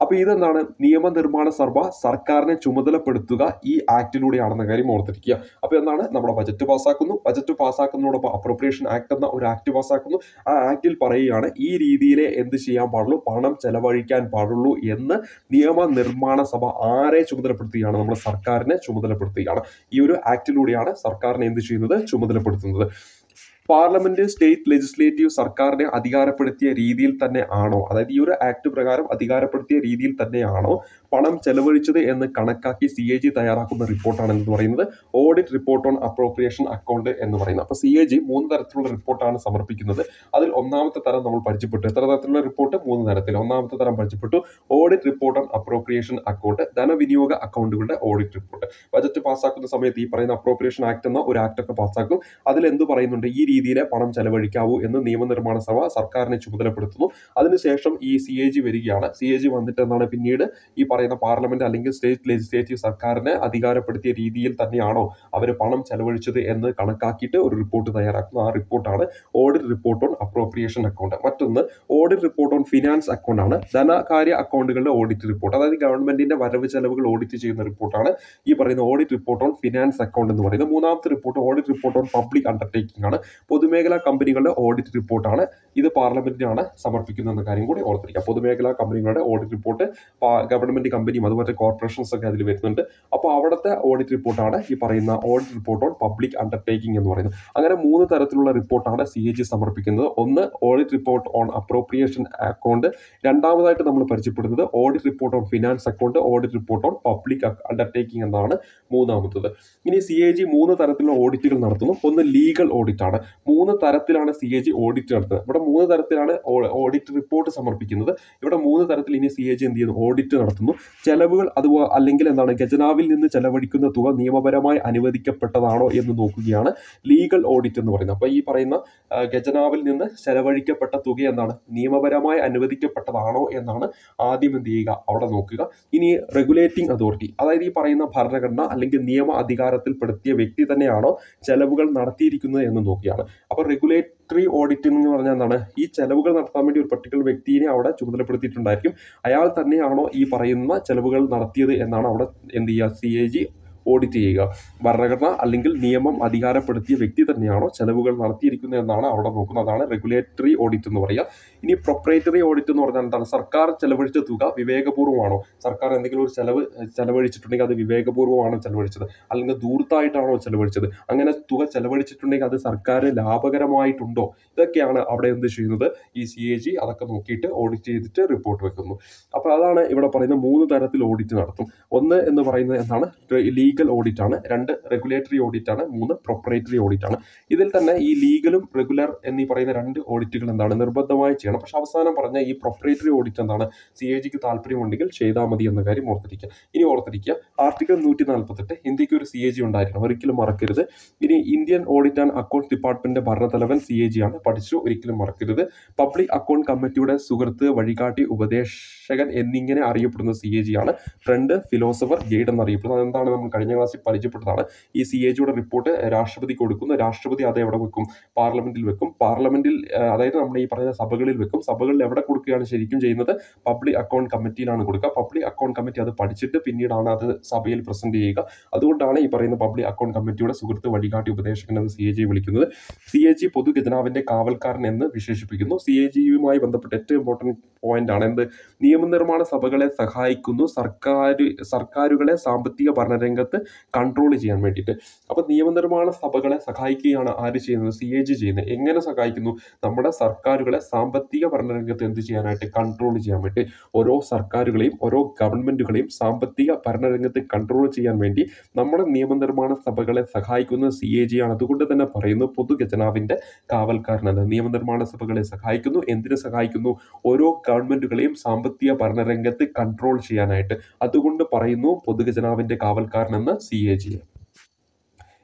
S1: അപ്പോൾ ഇതെന്താണ് നിയമനിർമ്മാണ സഭ സർക്കാരിനെ ചുമതലപ്പെടുത്തുക ഈ ആക്ടിലൂടെയാണെന്ന കാര്യം ഓർത്തിരിക്കുക അപ്പോൾ എന്താണ് നമ്മുടെ ബജറ്റ് പാസ്സാക്കുന്നു ബജറ്റ് പാസ്സാക്കുന്നതോടൊപ്പം അപ്രോപ്രിയേഷൻ ആക്ട് എന്ന ഒരു ആക്ട് പാസ്സാക്കുന്നു ആ ആക്ടിൽ പറയുകയാണ് ഈ രീതിയിലെ എന്ത് ചെയ്യാൻ പാടുള്ളൂ പണം ചെലവഴിക്കാൻ പാടുള്ളൂ എന്ന് നിയമനിർമ്മാണ സഭ ആരെ ചുമതലപ്പെടുത്തുകയാണ് നമ്മൾ സർക്കാരിനെ ചുമതലപ്പെടുത്തുകയാണ് ഈ ഒരു ആക്ടിലൂടെയാണ് സർക്കാരിനെ എന്ത് ചെയ്യുന്നത് ചുമതലപ്പെടുത്തുന്നത് പാർലമെന്റ് സ്റ്റേറ്റ് ലെജിസ്ലേറ്റീവ് സർക്കാരിനെ അധികാരപ്പെടുത്തിയ രീതിയിൽ തന്നെ ആണോ അതായത് ഈ ഒരു ആക്ട് പ്രകാരം അധികാരപ്പെടുത്തിയ രീതിയിൽ തന്നെയാണോ പണം ചെലവഴിച്ചത് എന്ന് കണക്കാക്കി സി എ ജി തയ്യാറാക്കുന്ന റിപ്പോർട്ടാണ് എന്ന് പറയുന്നത് audit report on appropriation account എന്ന് പറയുന്നത് അപ്പോൾ സി എ ജി മൂന്ന് തരത്തിലുള്ള റിപ്പോർട്ടാണ് സമർപ്പിക്കുന്നത് അതിൽ ഒന്നാമത്തെ തരം നമ്മൾ പരിചയപ്പെട്ടു എത്ര തരത്തിലുള്ള റിപ്പോർട്ട് മൂന്ന് തരത്തിൽ ഒന്നാമത്തെ തരം പരിചയപ്പെട്ടു audit report on appropriation account ധനവിനിയോഗ അക്കൗണ്ടുകളുടെ ഓഡിറ്റ് റിപ്പോർട്ട് ബജറ്റ് പാസ്സാക്കുന്ന സമയത്ത് ഈ പറയുന്ന അപ്രോപ്രിയേഷൻ ആക്ട് എന്ന ഒരു ആക്ട് ഒക്കെ പാസ്സാക്കും അതിൽ എന്ത് പറയുന്നുണ്ട് ഈ രീതിയിലെ പണം ചെലവഴിക്കാവൂ എന്ന് നിയമനിർമ്മാണ സഭ സർക്കാരിനെ ചുമതലപ്പെടുത്തുന്നു അതിനുശേഷം ഈ സി എ ജി വരികയാണ് സി എ ജി വന്നിട്ട് എന്താണ് പിന്നീട് ഈ പറയുന്ന പാർലമെന്റ് അല്ലെങ്കിൽ സ്റ്റേറ്റ് ലെജിസ്ലേറ്റീവ് സർക്കാരിനെ അധികാരപ്പെടുത്തിയ രീതിയിൽ തന്നെയാണോ അവർ പണം ചെലവഴിച്ചത് എന്ന് കണക്കാക്കിയിട്ട് ഒരു റിപ്പോർട്ട് തയ്യാറാക്കുന്നു ആ റിപ്പോർട്ടാണ് audit report on appropriation account മറ്റൊന്ന് audit report on finance account ആണ് ധനകാര്യ അക്കൗണ്ടുകളുടെ ഓഡിറ്റ് റിപ്പോർട്ട് അതായത് ഗവൺമെന്റിന്റെ വരവ് ചെലവുകൾ ഓഡിറ്റ് ചെയ്യുന്ന റിപ്പോർട്ടാണ് ഈ പറയുന്ന audit report on finance account എന്ന് പറയുന്നത് മൂന്നാമത്തെ report audit report on public undertaking ആണ് പൊതുമേഖലാ കമ്പനികളുടെ ഓഡിറ്റ് റിപ്പോർട്ടാണ് ഇത് പാർലമെന്റിനാണ് സമർപ്പിക്കുന്നത് കാര്യം കൂടി ഓർത്തിരിക്കുക പൊതുമേഖലാ കമ്പനികളുടെ ഓഡിറ്റ് റിപ്പോർട്ട് ഗവൺമെന്റ് കമ്പനിയും അതുപോലെ കോർപ്പറേഷൻസ് ഒക്കെ അതിൽ വരുന്നുണ്ട് അപ്പോൾ അവിടുത്തെ ഓഡിറ്റ് റിപ്പോർട്ടാണ് ഈ പറയുന്ന audit report on public undertaking എന്ന് പറയുന്നത് അങ്ങനെ മൂന്ന് തരത്തിലുള്ള റിപ്പോർട്ടാണ് സി എ ജി സമർപ്പിക്കുന്നത് ഒന്ന് audit report on appropriation account രണ്ടാമതായിട്ട് നമ്മൾ പരിചയപ്പെടുന്നത് audit report on finance account audit report on public undertaking എന്നാണ് മൂന്നാമത്തത് ഇനി സി എ ജി മൂന്ന് തരത്തിലുള്ള ഓഡിറ്റുകൾ നടത്തുന്നു ഒന്ന് ലീഗൽ ഓഡിറ്റ് ആണ് മൂന്ന് തരത്തിലാണ് സി എ ജി ഓഡിറ്റ് നടത്തുന്നത് ഇവിടെ മൂന്ന് തരത്തിലാണ് ഓഡിറ്റ് റിപ്പോർട്ട് സമർപ്പിക്കുന്നത് ഇവിടെ മൂന്ന് തരത്തിൽ ഇനി സി എ ജി എന്ത് ചെയ്യുന്നു ഓഡിറ്റ് നടത്തുന്നു ചെലവുകൾ അതുപോലെ അല്ലെങ്കിൽ എന്താണ് ഖജനാവിൽ നിന്ന് ചെലവഴിക്കുന്ന തുക നിയമപരമായി അനുവദിക്കപ്പെട്ടതാണോ എന്ന് നോക്കുകയാണ് ലീഗൽ ഓഡിറ്റ് എന്ന് പറയുന്നത് അപ്പോൾ ഈ പറയുന്ന ആ, ഖജനാവിൽ നിന്ന് ചെലവഴിക്കപ്പെട്ട തുക എന്താണ് നിയമപരമായി അനുവദിക്കപ്പെട്ടതാണോ എന്നാണ് ആദ്യം എന്ത് ചെയ്യുക അവിടെ നോക്കുക ഇനി റെഗുലേറ്റിംഗ് അതോറിറ്റി അതായത് ഈ പറയുന്ന ഭരണഘടന അല്ലെങ്കിൽ നിയമ അധികാരത്തിൽപ്പെടുത്തിയ വ്യക്തി തന്നെയാണോ ചെലവുകൾ നടത്തിയിരിക്കുന്നത് എന്ന് നോക്കുകയാണ് അപ്പോൾ റെഗുലേറ്ററി ഓഡിറ്റ് എന്ന് പറഞ്ഞാൽ എന്താണ് ഈ ചെലവുകൾ നടത്താൻ വേണ്ടി ഒരു പർട്ടിക്കുലർ വ്യക്തിയെ അവിടെ ചുമതലപ്പെടുത്തിയിട്ടുണ്ടായിരിക്കും അയാൾ തന്നെയാണോ ഈ പറയുന്ന ചെലവുകൾ നടത്തിയത് എന്നാണ് അവിടെ എന്ത് ചെയ്യുക സി എ ജി ഓഡിറ്റ് ചെയ്യുക ഭരണഘടന അല്ലെങ്കിൽ നിയമം അധികാരപ്പെടുത്തിയ വ്യക്തി തന്നെയാണോ ചെലവുകൾ നടത്തിയിരിക്കുന്നത് എന്നാണ് അവിടെ നോക്കുന്നത് അതാണ് റെഗുലേറ്ററി ഓഡിറ്റ് എന്ന് പറയുക ഇനി പ്രൊപ്പറേറ്ററി ഓഡിറ്റ് എന്ന് പറഞ്ഞാൽ എന്താണ് സർക്കാർ ചെലവഴിച്ച തുക വിവേകപൂർവ്വമാണോ സർക്കാർ എന്തെങ്കിലും ഒരു ചെലവ് ചെലവഴിച്ചിട്ടുണ്ടെങ്കിൽ അത് വിവേകപൂർവ്വമാണോ ചെലവഴിച്ചത് അല്ലെങ്കിൽ ദൂർത്തായിട്ടാണോ ചെലവഴിച്ചത് അങ്ങനെ തുക ചെലവഴിച്ചിട്ടുണ്ടെങ്കിൽ അത് സർക്കാർ ലാഭകരമായിട്ടുണ്ടോ ഇതൊക്കെയാണ് അവിടെ എന്ത് ചെയ്യുന്നത് ഈ സി എ ജി അതൊക്കെ നോക്കിയിട്ട് ഓഡിറ്റ് ചെയ്തിട്ട് റിപ്പോർട്ട് വെക്കുന്നു അപ്പോൾ അതാണ് ഇവിടെ പറയുന്ന മൂന്ന് തരത്തിൽ ഓഡിറ്റ് നടത്തും ഒന്ന് എന്ന് പറയുന്നത് എന്താണ് ലീഗൽ ഓഡിറ്റ് ആണ് രണ്ട് റെഗുലേറ്ററി ഓഡിറ്റ് ആണ് മൂന്ന് പ്രൊപ്പറേറ്ററി ഓഡിറ്റ് ആണ് ഇതിൽ തന്നെ ഈ ലീഗലും റെഗുലർ എന്നീ പറയുന്ന രണ്ട് ഓഡിറ്റുകൾ എന്താണ് നിർബന്ധമായി ചെയ്യണം പക്ഷെ അവസാനം പറഞ്ഞ ഈ പ്രൊപ്പറേറ്ററി ഓഡിറ്റ് എന്താണ് സി എ ജിക്ക് താല്പര്യമുണ്ടെങ്കിൽ ചെയ്താൽ മതി എന്ന കാര്യം ഓർത്തിരിക്കുക ഇനി ഓർത്തിരിക്കുക ആർട്ടിക്കിൾ നൂറ്റി നാൽപ്പത്തെട്ട് ഇന്ത്യക്ക് ഒരു സി എ ജി ഉണ്ടായിരിക്കണം ഒരിക്കലും മറക്കരുത് ഇനി ഇന്ത്യൻ ഓഡിറ്റ് ആൻഡ് അക്കൗണ്ട്സ് ഡിപ്പാർട്ട്മെന്റിന്റെ ഭരണത്തലവൻ സി എ ജി ആണ് പഠിച്ചു ഒരിക്കലും മറക്കരുത് പബ്ലിക് അക്കൗണ്ട് കമ്മിറ്റിയുടെ സുഹൃത്ത് വഴികാട്ടി ഉപദേശകൻ എന്നിങ്ങനെ അറിയപ്പെടുന്ന സി എ ജി ആണ് ഫ്രണ്ട് ഫിലോസഫർ ഗൈഡ് എന്നറിയപ്പെടുന്നത് അതെന്താണ് നമ്മൾ കഴിഞ്ഞ ക്ലാസ്സിൽ പരിചയപ്പെട്ടതാണ് ഈ സി എ ജിയുടെ റിപ്പോർട്ട് രാഷ്ട്രപതിക്ക് കൊടുക്കുന്നു രാഷ്ട്രപതി അത് എവിടെ വെക്കും പാർലമെന്റിൽ വെക്കും പാർലമെന്റിൽ ആ, അതായത് നമ്മുടെ ഈ പറയുന്ന സഭകളിൽ വെക്കും സഭകളിൽ എവിടെ കൊടുക്കുകയാണ് ശരിക്കും ചെയ്യുന്നത് പബ്ലിക് അക്കൗണ്ട് കമ്മിറ്റിയിലാണ് കൊടുക്കുക പബ്ലിക് അക്കൗണ്ട് കമ്മിറ്റി അത് പഠിച്ചിട്ട് പിന്നീടാണ് അത് സഭയിൽ പ്രസന്റ് ചെയ്യുക അതുകൊണ്ടാണ് ഈ പറയുന്ന പബ്ലിക് അക്കൗണ്ട് കമ്മിറ്റിയുടെ സുഹൃത്ത് വഴികാട്ടി ഉപദേശകൻ എന്ന് സി എ ജി വിളിക്കുന്നത് സി എ ജി പൊതുഖജനാവിന്റെ കാവൽക്കാരൻ എന്ന് വിശേഷിപ്പിക്കുന്നു സി എ ജിയുമായി ബന്ധപ്പെട്ട ഏറ്റവും ഇമ്പോർട്ടൻറ്റ് പോയിന്റ് ആണ് എന്ത് നിയമനിർമ്മാണ സഭകളെ സഹായിക്കുന്നു സർക്കാർ സർക്കാരുകളെ സാമ്പത്തിക ഭരണരംഗത്ത് കൺട്രോൾ ചെയ്യാൻ വേണ്ടിയിട്ട് അപ്പോൾ നിയമനിർമ്മാണ സഭകളെ സഹായിക്കുകയാണ് ആര് ചെയ്യുന്നത് സി എ ജി ചെയ്യുന്നത് എങ്ങനെ സഹായിക്കുന്നു നമ്മുടെ സർക്കാരുകളെ സാമ്പത്തിക ഭരണരംഗത്ത് എന്ത് ചെയ്യാനായിട്ട് കൺട്രോൾ ചെയ്യാൻ വേണ്ടി ഓരോ സർക്കാരുകളെയും ഓരോ ഗവൺമെന്റുകളെയും സാമ്പത്തിക ഭരണരംഗത്ത് കൺട്രോൾ ചെയ്യാൻ വേണ്ടി നമ്മുടെ നിയമനിർമ്മാണ സഭകളെ സഹായിക്കുന്ന സി എ ജി ആണ് അതുകൊണ്ട് തന്നെ പറയുന്നു പൊതുഖജനാവിന്റെ കാവൽക്കാരനെന്ന് നിയമനിർമ്മാണ സഭകളെ സഹായിക്കുന്നു എന്തിനു സഹായിക്കുന്നു ഓരോ ഗവൺമെന്റുകളെയും സാമ്പത്തിക ഭരണരംഗത്ത് കൺട്രോൾ ചെയ്യാനായിട്ട് അതുകൊണ്ട് പറയുന്നു പൊതുഖജനാവിന്റെ കാവൽക്കാരനെന്ന് സി എ ജി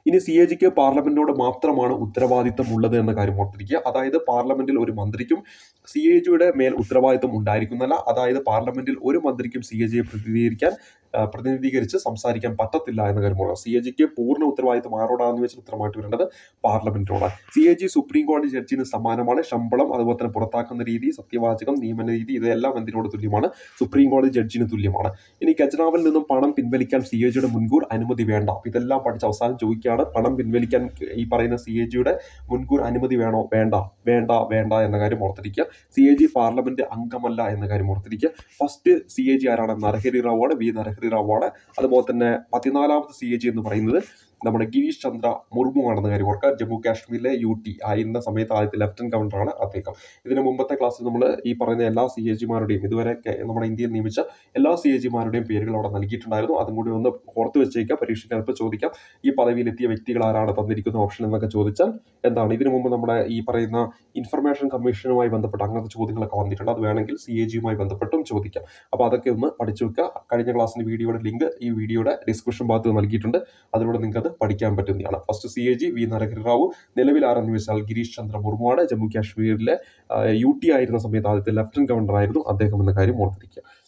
S1: ഇനി സി എ ജിക്ക് പാർലമെന്റിനോട് മാത്രമാണ് ഉത്തരവാദിത്തം ഉള്ളത് എന്ന കാര്യം ഓർത്തിരിക്കുക അതായത് പാർലമെന്റിൽ ഒരു മന്ത്രിക്കും സി എ ജിയുടെ മേൽ ഉത്തരവാദിത്തം ഉണ്ടായിരിക്കുന്നല്ല അതായത് പാർലമെന്റിൽ ഒരു മന്ത്രിക്കും സി എ ജിയെ പ്രതിനിധീകരിക്കാൻ ആ, പ്രതിനിധീകരിച്ച് സംസാരിക്കാൻ പറ്റത്തില്ല എന്ന കാര്യം ഓർക്കുക സി എ ജിക്ക് പൂർണ്ണ ഉത്തരവാദിത്തം ആരോടാണെന്ന് വെച്ചാൽ ഉത്തരമായിട്ട് വരേണ്ടത് പാർലമെന്റിനോടാണ് സി എ ജി സുപ്രീം കോടതി ജഡ്ജിന് സമാനമാണ് ശമ്പളം അതുപോലെ തന്നെ പുറത്താക്കുന്ന രീതി സത്യവാചകം നിയമന രീതി ഇതെല്ലാം എന്തിനോട് തുല്യമാണ് സുപ്രീം കോടതി ജഡ്ജിന് തുല്യമാണ് ഇനി ഖജനാവിൽ നിന്നും പണം പിൻവലിക്കാൻ സി എ ജിയുടെ മുൻകൂർ അനുമതി വേണ്ട അപ്പൊ ഇതെല്ലാം പഠിച്ച് അവസാനം ചോദിക്കുകയാണ് പണം പിൻവലിക്കാൻ ഈ പറയുന്ന സി എ ജിയുടെ മുൻകൂർ അനുമതി വേണോ വേണ്ട വേണ്ട വേണ്ട എന്ന കാര്യം ഓർത്തിരിക്കുക സി എ ജി പാർലമെന്റ് അംഗമല്ല എന്ന കാര്യം ഓർത്തിരിക്കുക ഫസ്റ്റ് സി എ ജി ആരാണ് നരഹരി റാവു ആണ് വി നരഹരി റാവു ആണ് അതുപോലെ തന്നെ പതിനാലാമത്തെ സി എ ജി എന്ന് പറയുന്നത് നമ്മുടെ ഗിരീഷ് ചന്ദ്ര മുർമു ആണെന്ന കാര്യം ഓർക്കുക ജമ്മു കാശ്മീരിലെ യു ടി ആയിരുന്ന സമയത്ത് ആദ്യത്തെ ലെഫ്റ്റനന്റ് ഗവർണറാണ് അദ്ദേഹം ഇതിന് മുമ്പത്തെ ക്ലാസ്സിൽ നമ്മൾ ഈ പറയുന്ന എല്ലാ സി എ ജിമാരുടെയും ഇതുവരെ കെ- നമ്മുടെ ഇന്ത്യയിൽ നിയമിച്ച എല്ലാ സി എ ജിമാരുടെയും പേരുകൾ അവിടെ നൽകിയിട്ടുണ്ടായിരുന്നു അതും കൂടി ഒന്ന് ഓർത്ത് വെച്ചേക്കാം പരീക്ഷയ്ക്ക് ചിലപ്പോൾ ചോദിക്കാം ഈ പദവിയിലെത്തിയ വ്യക്തികൾ ആരാണ് തന്നിരിക്കുന്ന ഓപ്ഷൻ എന്നൊക്കെ ചോദിച്ചാൽ എന്താണ് ഇതിനു മുമ്പ് നമ്മുടെ ഈ പറയുന്ന ഇൻഫർമേഷൻ കമ്മീഷനുമായി ബന്ധപ്പെട്ട് അങ്ങനത്തെ ചോദ്യങ്ങളൊക്കെ വന്നിട്ടുണ്ട് അത് വേണമെങ്കിൽ സി എ ജിയുമായി ബന്ധപ്പെട്ടും ചോദിക്കാം അപ്പോൾ അതൊക്കെ ഒന്ന് പഠിച്ചു വെക്കുക കഴിഞ്ഞ ക്ലാസ്സിന്റെ വീഡിയോയുടെ ലിങ്ക് ഈ വീഡിയോയുടെ ഡിസ്ക്രിപ്ഷൻ ഭാഗത്ത് നൽകിയിട്ടുണ്ട് അതിലൂടെ നിങ്ങൾക്ക് അത് പഠിക്കാൻ പറ്റുന്നതാണ് first C A G V Narahari Rao നിലവിൽ ആരെന്ന് വെച്ചാൽ ഗിരീഷ് ചന്ദ്ര മുർമുവാണ് ജമ്മു കാശ്മീരിലെ യു ടി ആയിരുന്ന സമയത്ത് ആദ്യത്തെ ലെഫ്റ്റനന്റ് ഗവർണർ ആയിരുന്നു അദ്ദേഹം എന്ന കാര്യം ഓർത്തിരിക്കുക